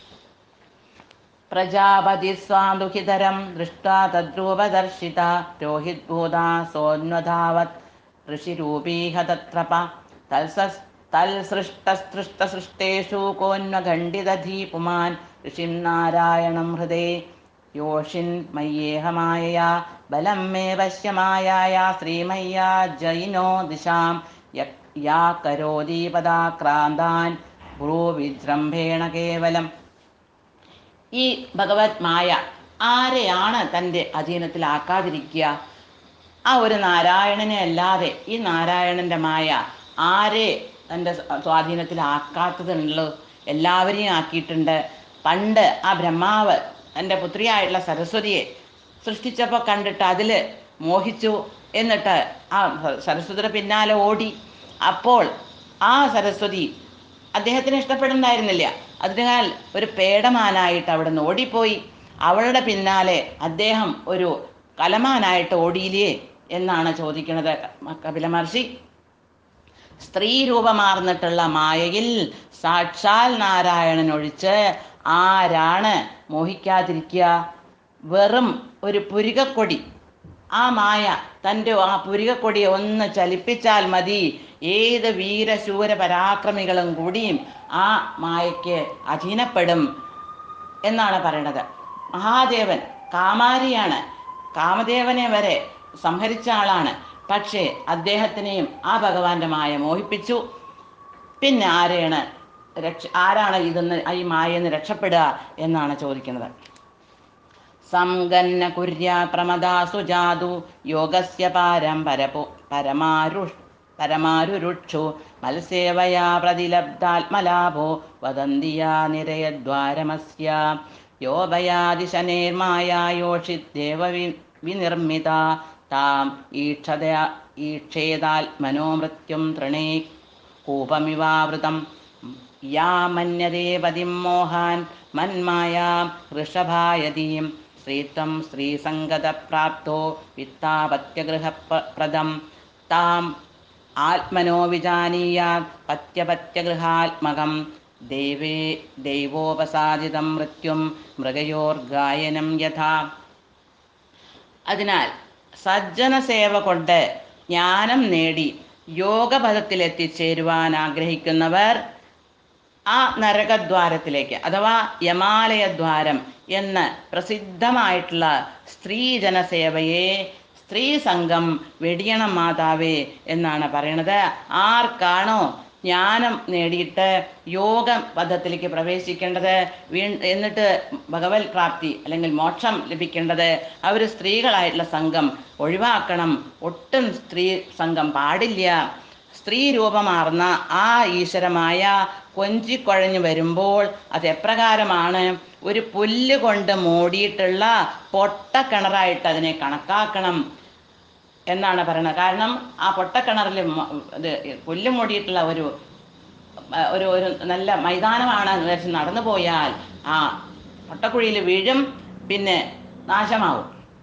പ്രജാപതി സ്വാദുഹിതരം ദൃഷ്ടാ തദ്രൂപദർശിത രോഹിദ്ഭൂതാ സോന്വധാവത് ഋഷിരൂപീഹ തത്രപ തൽസസ് തൽസൃഷ്ടസൃഷ്ടസൃഷ്ടേഷു കോന്വഖണ്ഡിതധീ പുമാൻ ഋഷിം നാരായണം ഹൃദേ യോഷിൻ മയ്യേഹമായയാ ബലം മേ വശ്യമായായ ശ്രീമയ്യാ ജയിനോ ദിശാം യ- യാ കരോദീപദാക്രാന്താൻ ഭ്രൂവിജൃംഭേണ കേവലം ഈ ഭഗവത് മായ ആരെയാണ് തൻ്റെ അധീനത്തിലാക്കാതിരിക്കുക ആ ഒരു നാരായണനെ അല്ലാതെ ഈ നാരായണൻ്റെ മായ ആരെ തൻ്റെ സ്വ- സ്വാധീനത്തിലാക്കാത്തതുണ്ടല്ലോ എല്ലാവരെയും ആക്കിയിട്ടുണ്ട് പണ്ട് ആ ബ്രഹ്മാവ് തൻ്റെ പുത്രിയായിട്ടുള്ള സരസ്വതിയെ സൃഷ്ടിച്ചപ്പോൾ കണ്ടിട്ട് അതിൽ മോഹിച്ചു എന്നിട്ട് ആ സ- സരസ്വതിയുടെ പിന്നാലെ ഓടി അപ്പോൾ ആ സരസ്വതി അദ്ദേഹത്തിന് ഇഷ്ടപ്പെടുന്നുണ്ടായിരുന്നില്ല അതിനാൽ ഒരു പേടമാനായിട്ട് അവിടെ നിന്ന് ഓടിപ്പോയി അവളുടെ പിന്നാലെ അദ്ദേഹം ഒരു കലമാനായിട്ട് ഓടിയില്ലേ എന്നാണ് ചോദിക്കുന്നത് കപില മഹർഷി സ്ത്രീ രൂപമാർന്നിട്ടുള്ള മായയിൽ സാക്ഷാൽ നാരായണൻ ഒഴിച്ച് ആരാണ് മോഹിക്കാതിരിക്കുക വെറും ഒരു പുരികക്കൊടി ആ മായ തൻ്റെ ആ പുരികക്കൊടിയെ ഒന്ന് ചലിപ്പിച്ചാൽ മതി ഏത് വീരശൂര പരാക്രമികളും കൂടിയും ആ മായയ്ക്ക് അധീനപ്പെടും എന്നാണ് പറയണത് മഹാദേവൻ കാമാരിയാണ് കാമദേവനെ വരെ സംഹരിച്ച ആളാണ് പക്ഷേ അദ്ദേഹത്തിനെയും ആ ഭഗവാന്റെ മായ മോഹിപ്പിച്ചു പിന്നെ ആരെയാണ് രക്ഷ ആരാണ് ഇതെന്ന് ഈ മായെന്ന് രക്ഷപ്പെടുക എന്നാണ് ചോദിക്കുന്നത് സംഗന്ന കുര്യ പ്രമദാസു ജാതു യോഗസ്യ പാരം പരപു പരമാരു പരമാരുരുക്ഷു മത്സേവയാ പ്രതിലബ്ധാത്മലാഭോ വദന്തിയാ നിരയദ്വാരമസ്യ യോഭയാദിശനേർമായോഷിദേവ വിനിർമ്മിത താം ഈക്ഷത ഈക്ഷേതാത്മനോ മൃത്യും തൃണേ കൂപമിവാവൃതം യാ മന്യതേ പതിം മോഹാൻ മന്മായാം വൃഷഭായതീം സ്ത്രീത്വം സ്ത്രീസംഗതപ്രാപ്തോ വിത്താപത്യഗൃഹപ്രദം താം ആത്മനോ വിജാനീയാത് പത്യപത്യഗൃഹാത്മകം ദൈവേ ദൈവോപസാദിതം മൃത്യും മൃഗയോർഗായനം യഥാ അതിനാൽ സജ്ജന സേവ കൊണ്ട് ജ്ഞാനം നേടി യോഗപദത്തിൽ എത്തിച്ചേരുവാൻ ആഗ്രഹിക്കുന്നവർ ആ നരകദ്വാരത്തിലേക്ക് അഥവാ യമാലയദ്വാരം എന്ന് പ്രസിദ്ധമായിട്ടുള്ള സ്ത്രീജന സേവയെ സ്ത്രീ സംഘം വെടിയണം മാതാവേ എന്നാണ് പറയണത് ആർക്കാണോ ജ്ഞാനം നേടിയിട്ട് യോഗ പദത്തിലേക്ക് പ്രവേശിക്കേണ്ടത് വീ എന്നിട്ട് ഭഗവത് പ്രാപ്തി അല്ലെങ്കിൽ മോക്ഷം ലഭിക്കേണ്ടത് അവർ സ്ത്രീകളായിട്ടുള്ള സംഘം ഒഴിവാക്കണം ഒട്ടും സ്ത്രീ സംഘം പാടില്ല സ്ത്രീ രൂപമാർന്ന ആ ഈശ്വരമായ കൊഞ്ചിക്കുഴഞ്ഞു വരുമ്പോൾ അത് എപ്രകാരമാണ് ഒരു പുല്ല് കൊണ്ട് മൂടിയിട്ടുള്ള പൊട്ടക്കിണറായിട്ട് അതിനെ കണക്കാക്കണം എന്നാണ് പറയുന്നത് കാരണം ആ പൊട്ടക്കിണറിൽ മ- ഇത് പുല്ല് മൂടിയിട്ടുള്ള ഒരു ആ, ഒരു ഒരു നല്ല മൈതാനമാണ് എന്ന് വിചാരിച്ച് നടന്നു പോയാൽ ആ പൊട്ടക്കുഴിയിൽ വീഴും പിന്നെ നാശമാവും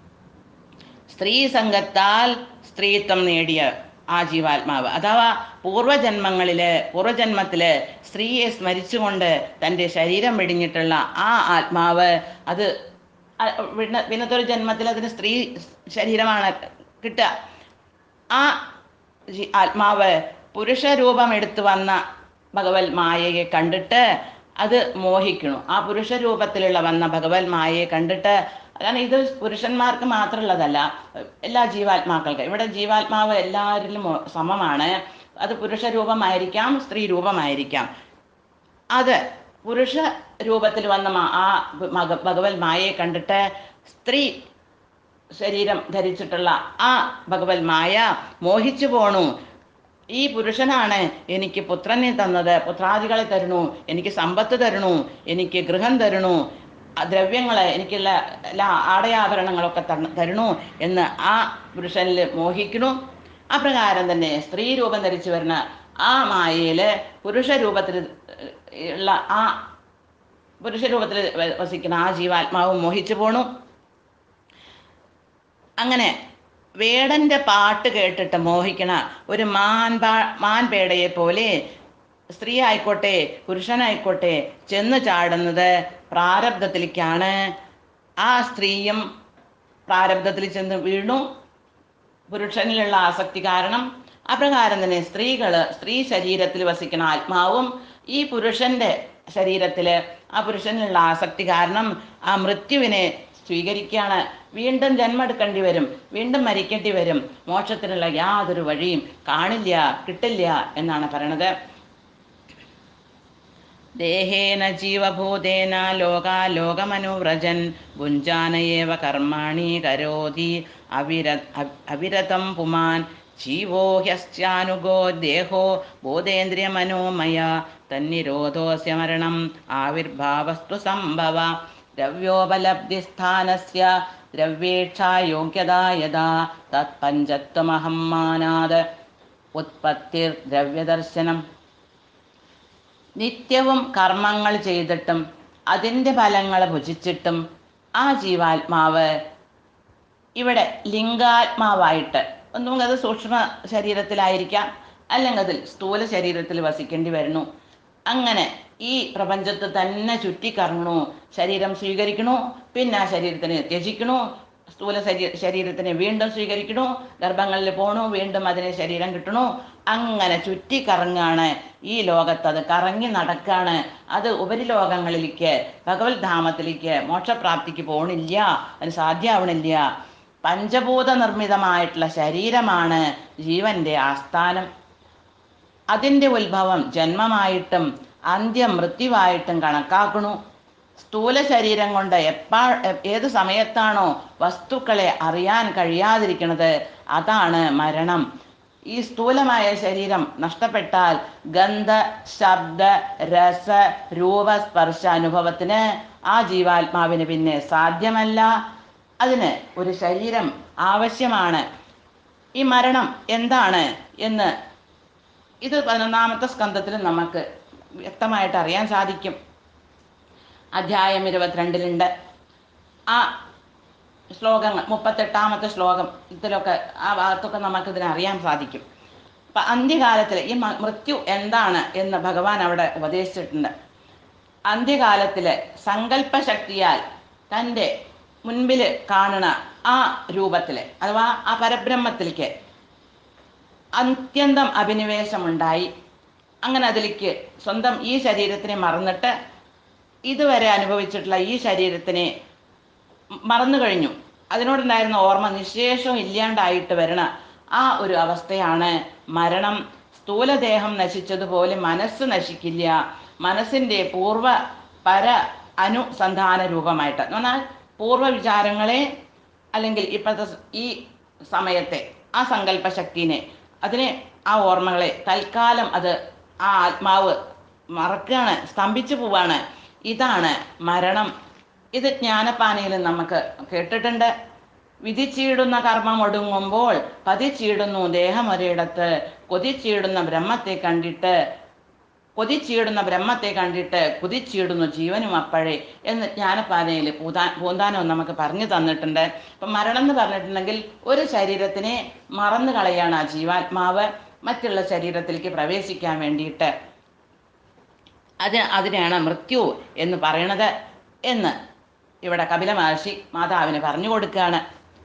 സ്ത്രീ സംഘത്താൽ സ്ത്രീത്വം നേടിയ ആ ജീവാത്മാവ് അഥവാ പൂർവജന്മങ്ങളില് പൂർവജന്മത്തില് സ്ത്രീയെ സ്മരിച്ചുകൊണ്ട് തൻ്റെ ശരീരം വെടിഞ്ഞിട്ടുള്ള ആ ആത്മാവ് അത് അ- പിന്നെ പിന്നത്തെ ഒരു ജന്മത്തിൽ അതിന് സ്ത്രീ ശരീരമാണ് കിട്ടുക ആ ജി- ആത്മാവ് പുരുഷ രൂപം എടുത്തു വന്ന ഭഗവത് മായയെ കണ്ടിട്ട് അത് മോഹിക്കണു ആ പുരുഷ രൂപത്തിലുള്ള വന്ന ഭഗവത് മായയെ കണ്ടിട്ട് കാരണം ഇത് പുരുഷന്മാർക്ക് മാത്രമുള്ളതല്ല എല്ലാ ജീവാത്മാക്കൾക്ക് ഇവിടെ ജീവാത്മാവ് എല്ലാവരിലും ഒ- സമമാണ് അത് പുരുഷ രൂപമായിരിക്കാം സ്ത്രീ രൂപമായിരിക്കാം അത് പുരുഷ രൂപത്തിൽ വന്ന മാ- ആ മക- ഭഗവത് മായയെ കണ്ടിട്ട് സ്ത്രീ ശരീരം ധരിച്ചിട്ടുള്ള ആ ഭഗവത് മായ മോഹിച്ചു പോണു ഈ പുരുഷനാണ് എനിക്ക് പുത്രനെ തന്നത് പുത്രാദികളെ തരണു എനിക്ക് സമ്പത്ത് തരണു എനിക്ക് ഗൃഹം തരണു ആ ദ്രവ്യങ്ങളെ എനിക്കുള്ള എല്ലാ ആടയാഭരണങ്ങളൊക്കെ തന്ന- തരണു എന്ന് ആ പുരുഷനിൽ മോഹിക്കണു അപ്രകാരം തന്നെ സ്ത്രീ രൂപം ധരിച്ചു വരുന്ന ആ മായയില് പുരുഷ രൂപത്തിൽ ഉള്ള ആ പുരുഷ രൂപത്തിൽ വസിക്കുന്ന ആ ജീവാത്മാവ് മോഹിച്ചു പോണു അങ്ങനെ വേടന്റെ പാട്ട് കേട്ടിട്ട് മോഹിക്കണ ഒരു മാൻപാ മാൻപേടയെ പോലെ സ്ത്രീ ആയിക്കോട്ടെ പുരുഷനായിക്കോട്ടെ ചെന്ന് ചാടുന്നത് പ്രാരബ്ധത്തിലേക്കാണ് ആ സ്ത്രീയും പ്രാരബ്ധത്തിൽ ചെന്ന് വീണു പുരുഷനിലുള്ള ആസക്തി കാരണം അപ്രകാരം തന്നെ സ്ത്രീകള് സ്ത്രീ ശരീരത്തിൽ വസിക്കുന്ന ആത്മാവും ഈ പുരുഷന്റെ ശരീരത്തില് ആ പുരുഷനിലുള്ള ആസക്തി കാരണം ആ മൃത്യുവിനെ സ്വീകരിക്കുകയാണ് വീണ്ടും ജന്മെടുക്കേണ്ടി വരും വീണ്ടും മരിക്കേണ്ടി വരും മോക്ഷത്തിനുള്ള യാതൊരു വഴിയും കാണില്ല കിട്ടില്ല എന്നാണ് പറയണത് ദേഹേന ജീവഭൂതേന ലോകാ ലോകമനുവ്രജൻ ഭുഞ്ചാനയേവ കർമാണി കരോതി അവിര അ- അവിരതം പുമാൻ ജീവോ ഹ്യസ്യാനുഗോ ദേഹോ ബോധേന്ദ്രിയമനോമയ തന്നിരോധോസ്യ മരണം ആവിർഭാവസ്തു സംഭവ ദ്രവ്യോപലബ്ധിസ്ഥാനസ്യ ദ്രവ്യേക്ഷായോഗ്യതാ യഥാ തത്പഞ്ചത്വമഹം മാനാത് ഉത്പത്തിർ ദ്രവ്യദർശനം നിത്യവും കർമ്മങ്ങൾ ചെയ്തിട്ടും അതിൻ്റെ ഫലങ്ങൾ ഭുജിച്ചിട്ടും ആ ജീവാത്മാവ് ഇവിടെ ലിംഗാത്മാവായിട്ട് ഒന്നും അത് സൂക്ഷ്മ ശരീരത്തിലായിരിക്കാം അല്ലെങ്കിൽ അതിൽ സ്ഥൂല ശരീരത്തിൽ വസിക്കേണ്ടി വരുന്നു അങ്ങനെ ഈ പ്രപഞ്ചത്തിൽ തന്നെ ചുറ്റിക്കറങ്ങണു ശരീരം സ്വീകരിക്കണു പിന്നെ ആ ശരീരത്തിനെ ത്യജിക്കണു സ്ഥൂല ശരീ ശരീരത്തിനെ വീണ്ടും സ്വീകരിക്കണു ഗർഭങ്ങളിൽ പോണു വീണ്ടും അതിനെ ശരീരം കിട്ടണു അങ്ങനെ ചുറ്റിക്കറങ്ങാണ് ഈ ലോകത്ത് അത് കറങ്ങി നടക്കാണ് അത് ഉപരിലോകങ്ങളിലേക്ക് ഭഗവത് ധാമത്തിലേക്ക് മോക്ഷപ്രാപ്തിക്ക് പോണില്ല അതിന് സാധ്യമാവണില്ല പഞ്ചഭൂത നിർമ്മിതമായിട്ടുള്ള ശരീരമാണ് ജീവന്റെ ആസ്ഥാനം അതിൻ്റെ ഉത്ഭവം ജന്മമായിട്ടും അന്ത്യം മൃത്യുവായിട്ടും കണക്കാക്കണു സ്ഥൂല ശരീരം കൊണ്ട് എപ്പാ ഏത് സമയത്താണോ വസ്തുക്കളെ അറിയാൻ കഴിയാതിരിക്കുന്നത് അതാണ് മരണം ഈ സ്ഥൂലമായ ശരീരം നഷ്ടപ്പെട്ടാൽ ഗന്ധ ശബ്ദ രസ രൂപ സ്പർശ അനുഭവത്തിന് ആ ജീവാത്മാവിന് പിന്നെ സാധ്യമല്ല അതിന് ഒരു ശരീരം ആവശ്യമാണ് ഈ മരണം എന്താണ് എന്ന് ഇത് പതിനൊന്നാമത്തെ സ്കന്ധത്തിൽ നമുക്ക് വ്യക്തമായിട്ട് അറിയാൻ സാധിക്കും അധ്യായം ഇരുപത്തിരണ്ടിലുണ്ട് ആ ശ്ലോകങ്ങൾ മുപ്പത്തെട്ടാമത്തെ ശ്ലോകം ഇതിലൊക്കെ ആ ഭാഗത്തൊക്കെ നമുക്കിതിനെ അറിയാൻ സാധിക്കും അപ്പം അന്ത്യകാലത്തിൽ ഈ മ- മൃത്യു എന്താണ് എന്ന് ഭഗവാൻ അവിടെ ഉപദേശിച്ചിട്ടുണ്ട് അന്ത്യകാലത്തിലെ സങ്കല്പശക്തിയാൽ തൻ്റെ മുൻപിൽ കാണുന്ന ആ രൂപത്തിൽ അഥവാ ആ പരബ്രഹ്മത്തിലേക്ക് അത്യന്തം അഭിനിവേശമുണ്ടായി അങ്ങനെ അതിലേക്ക് സ്വന്തം ഈ ശരീരത്തിനെ മറന്നിട്ട് ഇതുവരെ അനുഭവിച്ചിട്ടുള്ള ഈ ശരീരത്തിനെ മറന്നു കഴിഞ്ഞു അതിനോടുണ്ടായിരുന്ന ഓർമ്മ നിശേഷവും ഇല്ലാണ്ടായിട്ട് വരണ ആ ഒരു അവസ്ഥയാണ് മരണം സ്ഥൂലദേഹം നശിച്ചതുപോലെ മനസ്സ് നശിക്കില്ല മനസ്സിൻ്റെ പൂർവ പര അനുസന്ധാന രൂപമായിട്ട് എന്ന് പറഞ്ഞാൽ പൂർവ്വ വിചാരങ്ങളെ അല്ലെങ്കിൽ ഇപ്പോഴത്തെ സ് ഈ സമയത്തെ ആ സങ്കല്പശക്തിനെ അതിനെ ആ ഓർമ്മകളെ തൽക്കാലം അത് ആ ആത്മാവ് മറക്കുകയാണ് സ്തംഭിച്ചു പോവാണ് ഇതാണ് മരണം ഇത് ജ്ഞാനപ്പാനയിൽ നമുക്ക് കേട്ടിട്ടുണ്ട് വിധിച്ചീടുന്ന കർമ്മം ഒടുങ്ങുമ്പോൾ പതിച്ചീടുന്നു ദേഹമൊരിടത്ത് കൊതിച്ചീടുന്ന ബ്രഹ്മത്തെ കണ്ടിട്ട് കൊതിച്ചീടുന്ന ബ്രഹ്മത്തെ കണ്ടിട്ട് കുതിച്ചീടുന്നു ജീവനും അപ്പഴേ എന്ന് ജ്ഞാനപാതയിൽ പൂതാ പൂന്താനവും നമുക്ക് പറഞ്ഞു തന്നിട്ടുണ്ട് അപ്പം മരണം എന്ന് പറഞ്ഞിട്ടുണ്ടെങ്കിൽ ഒരു ശരീരത്തിനെ മറന്നു കളയാണ് ആ ജീവാത്മാവ് മറ്റുള്ള ശരീരത്തിലേക്ക് പ്രവേശിക്കാൻ വേണ്ടിയിട്ട് അത് അതിനെയാണ് മൃത്യു എന്ന് പറയണത് എന്ന് ഇവിടെ കപില മഹർഷി മാതാവിന് പറഞ്ഞു കൊടുക്കുകയാണ്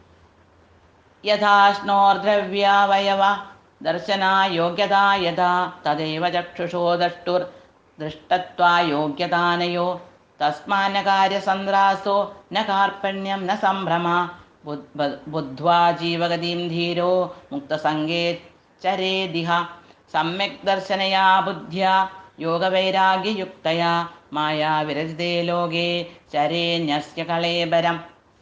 യഥാശ്നോർദ്രവ്യാവയവ ദർശനാ യോഗ്യതാ യഥാ തദൈവ ചക്ഷുഷോ ദഷ്ടുർ ദൃഷ്ടത്വാ യോഗ്യതാനയോ തസ്മാനകാര്യസന്ത്രാസോ ന കാർപ്പണ്യം ന സംഭ്രമ ബുദ്ധ- ബ- ബുദ്ധ്വാ ജീവഗതിം ധീരോ മുക്തസംഗേ ചരേദിഹ സമ്യക് ദർശനയാ ബുദ്ധ്യാ യോഗവൈരാഗ്യയുക്തയാ മായാ വിരജിതേ ലോകേ ചരേന്യസ്യ കളേബരം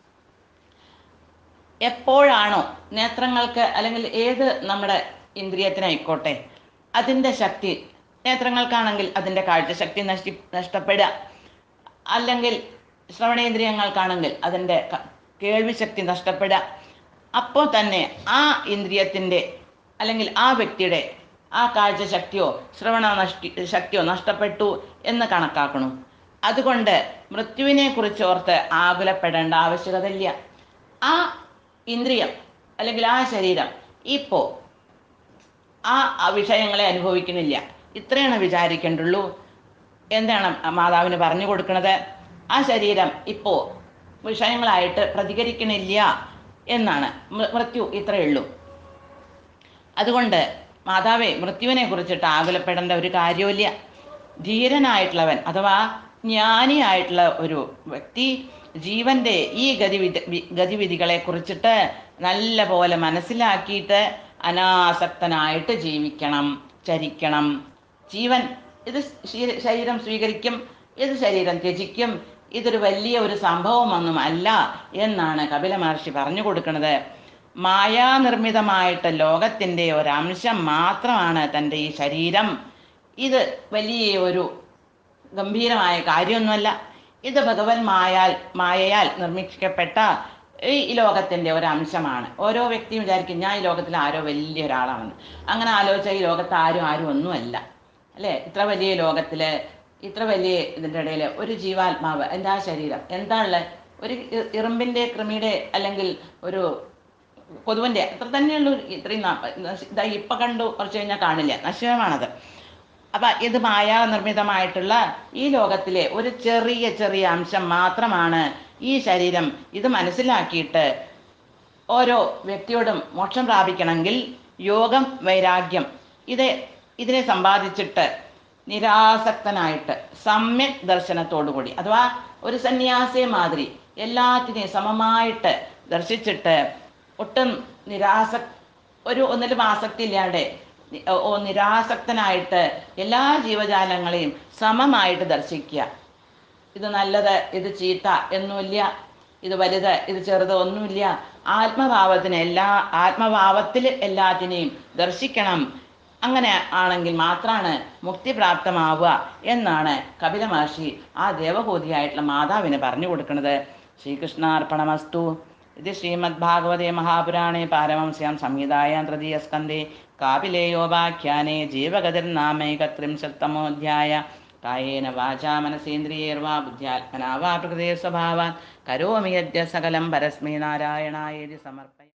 എപ്പോഴാണോ നേത്രങ്ങൾക്ക് അല്ലെങ്കിൽ ഏത് നമ്മുടെ ഇന്ദ്രിയത്തിനായിക്കോട്ടെ അതിൻ്റെ ശക്തി നേത്രങ്ങൾക്കാണെങ്കിൽ അതിൻ്റെ കാഴ്ചശക്തി നഷ്ടി നഷ്ടപ്പെടുക അല്ലെങ്കിൽ ശ്രവണേന്ദ്രിയങ്ങൾക്കാണെങ്കിൽ അതിൻ്റെ ക- കേൾവിശക്തി നഷ്ടപ്പെടുക അപ്പോൾ തന്നെ ആ ഇന്ദ്രിയത്തിൻ്റെ അല്ലെങ്കിൽ ആ വ്യക്തിയുടെ ആ കാഴ്ചശക്തിയോ ശ്രവണ നഷ്ടി ശക്തിയോ നഷ്ടപ്പെട്ടു എന്ന് കണക്കാക്കണം അതുകൊണ്ട് മൃത്യുവിനെ കുറിച്ച് ഓർത്ത് ആകുലപ്പെടേണ്ട ആവശ്യകതയില്ല ആ ഇന്ദ്രിയം അല്ലെങ്കിൽ ആ ശരീരം ഇപ്പോൾ ആ ആ വിഷയങ്ങളെ അനുഭവിക്കുന്നില്ല ഇത്രയാണ് വിചാരിക്കേണ്ടുള്ളൂ എന്താണ് മാതാവിന് പറഞ്ഞു കൊടുക്കുന്നത് ആ ശരീരം ഇപ്പോൾ വിഷയങ്ങളായിട്ട് പ്രതികരിക്കണില്ല എന്നാണ് മൃ- മൃത്യു ഇത്രയേ ഉള്ളൂ അതുകൊണ്ട് മാതാവേ മൃത്യുവിനെ കുറിച്ചിട്ട് ആകുലപ്പെടേണ്ട ഒരു കാര്യമില്ല ധീരനായിട്ടുള്ളവൻ അഥവാ ജ്ഞാനിയായിട്ടുള്ള ഒരു വ്യക്തി ജീവന്റെ ഈ ഗതിവിധി വി- ഗതിവിധികളെ കുറിച്ചിട്ട് നല്ല പോലെ മനസ്സിലാക്കിയിട്ട് അനാസക്തനായിട്ട് ജീവിക്കണം ചരിക്കണം ജീവൻ ഇത് ശരീ- ശരീരം സ്വീകരിക്കും ഇത് ശരീരം ത്യജിക്കും ഇതൊരു വലിയ ഒരു സംഭവമൊന്നും അല്ല എന്നാണ് കപില മഹർഷി പറഞ്ഞു കൊടുക്കുന്നത് മായാനിർമ്മിതമായിട്ട് ലോകത്തിൻ്റെ ഒരംശം മാത്രമാണ് തൻ്റെ ഈ ശരീരം ഇത് വലിയ ഒരു ഗംഭീരമായ കാര്യമൊന്നുമല്ല ഇത് ഭഗവൻ മായാൽ മായയാൽ നിർമ്മിക്കപ്പെട്ട ഈ ലോകത്തിൻ്റെ ഒരു അംശമാണ് ഓരോ വ്യക്തിയും വിചാരിക്കും ഞാൻ ഈ ലോകത്തിൽ ആരോ വലിയ ഒരാളാണെന്ന് അങ്ങനെ ആലോചിച്ചാൽ ഈ ലോകത്ത് ആരും ആരും ഒന്നുമല്ല അല്ലേ ഇത്ര വലിയ ലോകത്തിൽ ഇത്ര വലിയ ഇതിൻ്റെ ഇടയിൽ ഒരു ജീവാത്മാവ് എന്താ ശരീരം എന്താ ഉള്ളത് ഒരു ഇ- ഇറുമ്പിൻ്റെ കൃമിയുടെ അല്ലെങ്കിൽ ഒരു കൊതുവിൻ്റെ അത്ര തന്നെയുള്ളൂ ഇത്രയും നാ- ഇതാ ഇപ്പം കണ്ടു കുറച്ച് കഴിഞ്ഞാൽ കാണില്ല നശ്വരമാണത് അപ്പം ഇത് മായാ നിർമ്മിതമായിട്ടുള്ള ഈ ലോകത്തിലെ ഒരു ചെറിയ ചെറിയ അംശം മാത്രമാണ് ഈ ശരീരം ഇത് മനസ്സിലാക്കിയിട്ട് ഓരോ വ്യക്തിയോടും മോക്ഷം പ്രാപിക്കണമെങ്കിൽ യോഗം വൈരാഗ്യം ഇത് ഇതിനെ സമ്പാദിച്ചിട്ട് നിരാസക്തനായിട്ട് സമ്യക് ദർശനത്തോടുകൂടി അഥവാ ഒരു സന്യാസിയെ മാതിരി എല്ലാത്തിനെയും സമമായിട്ട് ദർശിച്ചിട്ട് ഒട്ടും നിരാസ ഒരു ഒന്നിലും ആസക്തി ഇല്ലാണ്ട് നി- ഓ- ഓ നിരാസക്തനായിട്ട് എല്ലാ ജീവജാലങ്ങളെയും സമമായിട്ട് ദർശിക്കുക ഇത് നല്ലത് ഇത് ചീത്ത എന്നുമില്ല ഇത് വലുത് ഇത് ചെറുത് ഒന്നുമില്ല ആത്മഭാവത്തിന് എല്ലാ ആത്മഭാവത്തിൽ എല്ലാത്തിനെയും ദർശിക്കണം അങ്ങനെ ആണെങ്കിൽ മാത്രമാണ് മുക്തി പ്രാപ്തമാവുക എന്നാണ് കപില മഹർഷി ആ ദേവഭൂതിയായിട്ടുള്ള മാതാവിന് പറഞ്ഞു കൊടുക്കുന്നത് ശ്രീകൃഷ്ണാർപ്പണമസ്തു ഇത് ശ്രീമദ് ഭാഗവതേ മഹാപുരാണേ പാരമംസ്യാം സംഹിതായാം തൃതീയസ്കന്ധേ കാപിലേയോപാഖ്യാനേ ജീവഗതിർനാമൈകത്രിംശത്തമോധ്യായ കായേന വാചാ മനസേന്ദ്രിയേർവാ ബുദ്ധ്യാത്മനാ വാ പ്രകൃതേ സ്വഭാവാൻ കരോമി യദ്യ സകലം പരസ്മൈ നാരായണായേതി സമർപ്പയ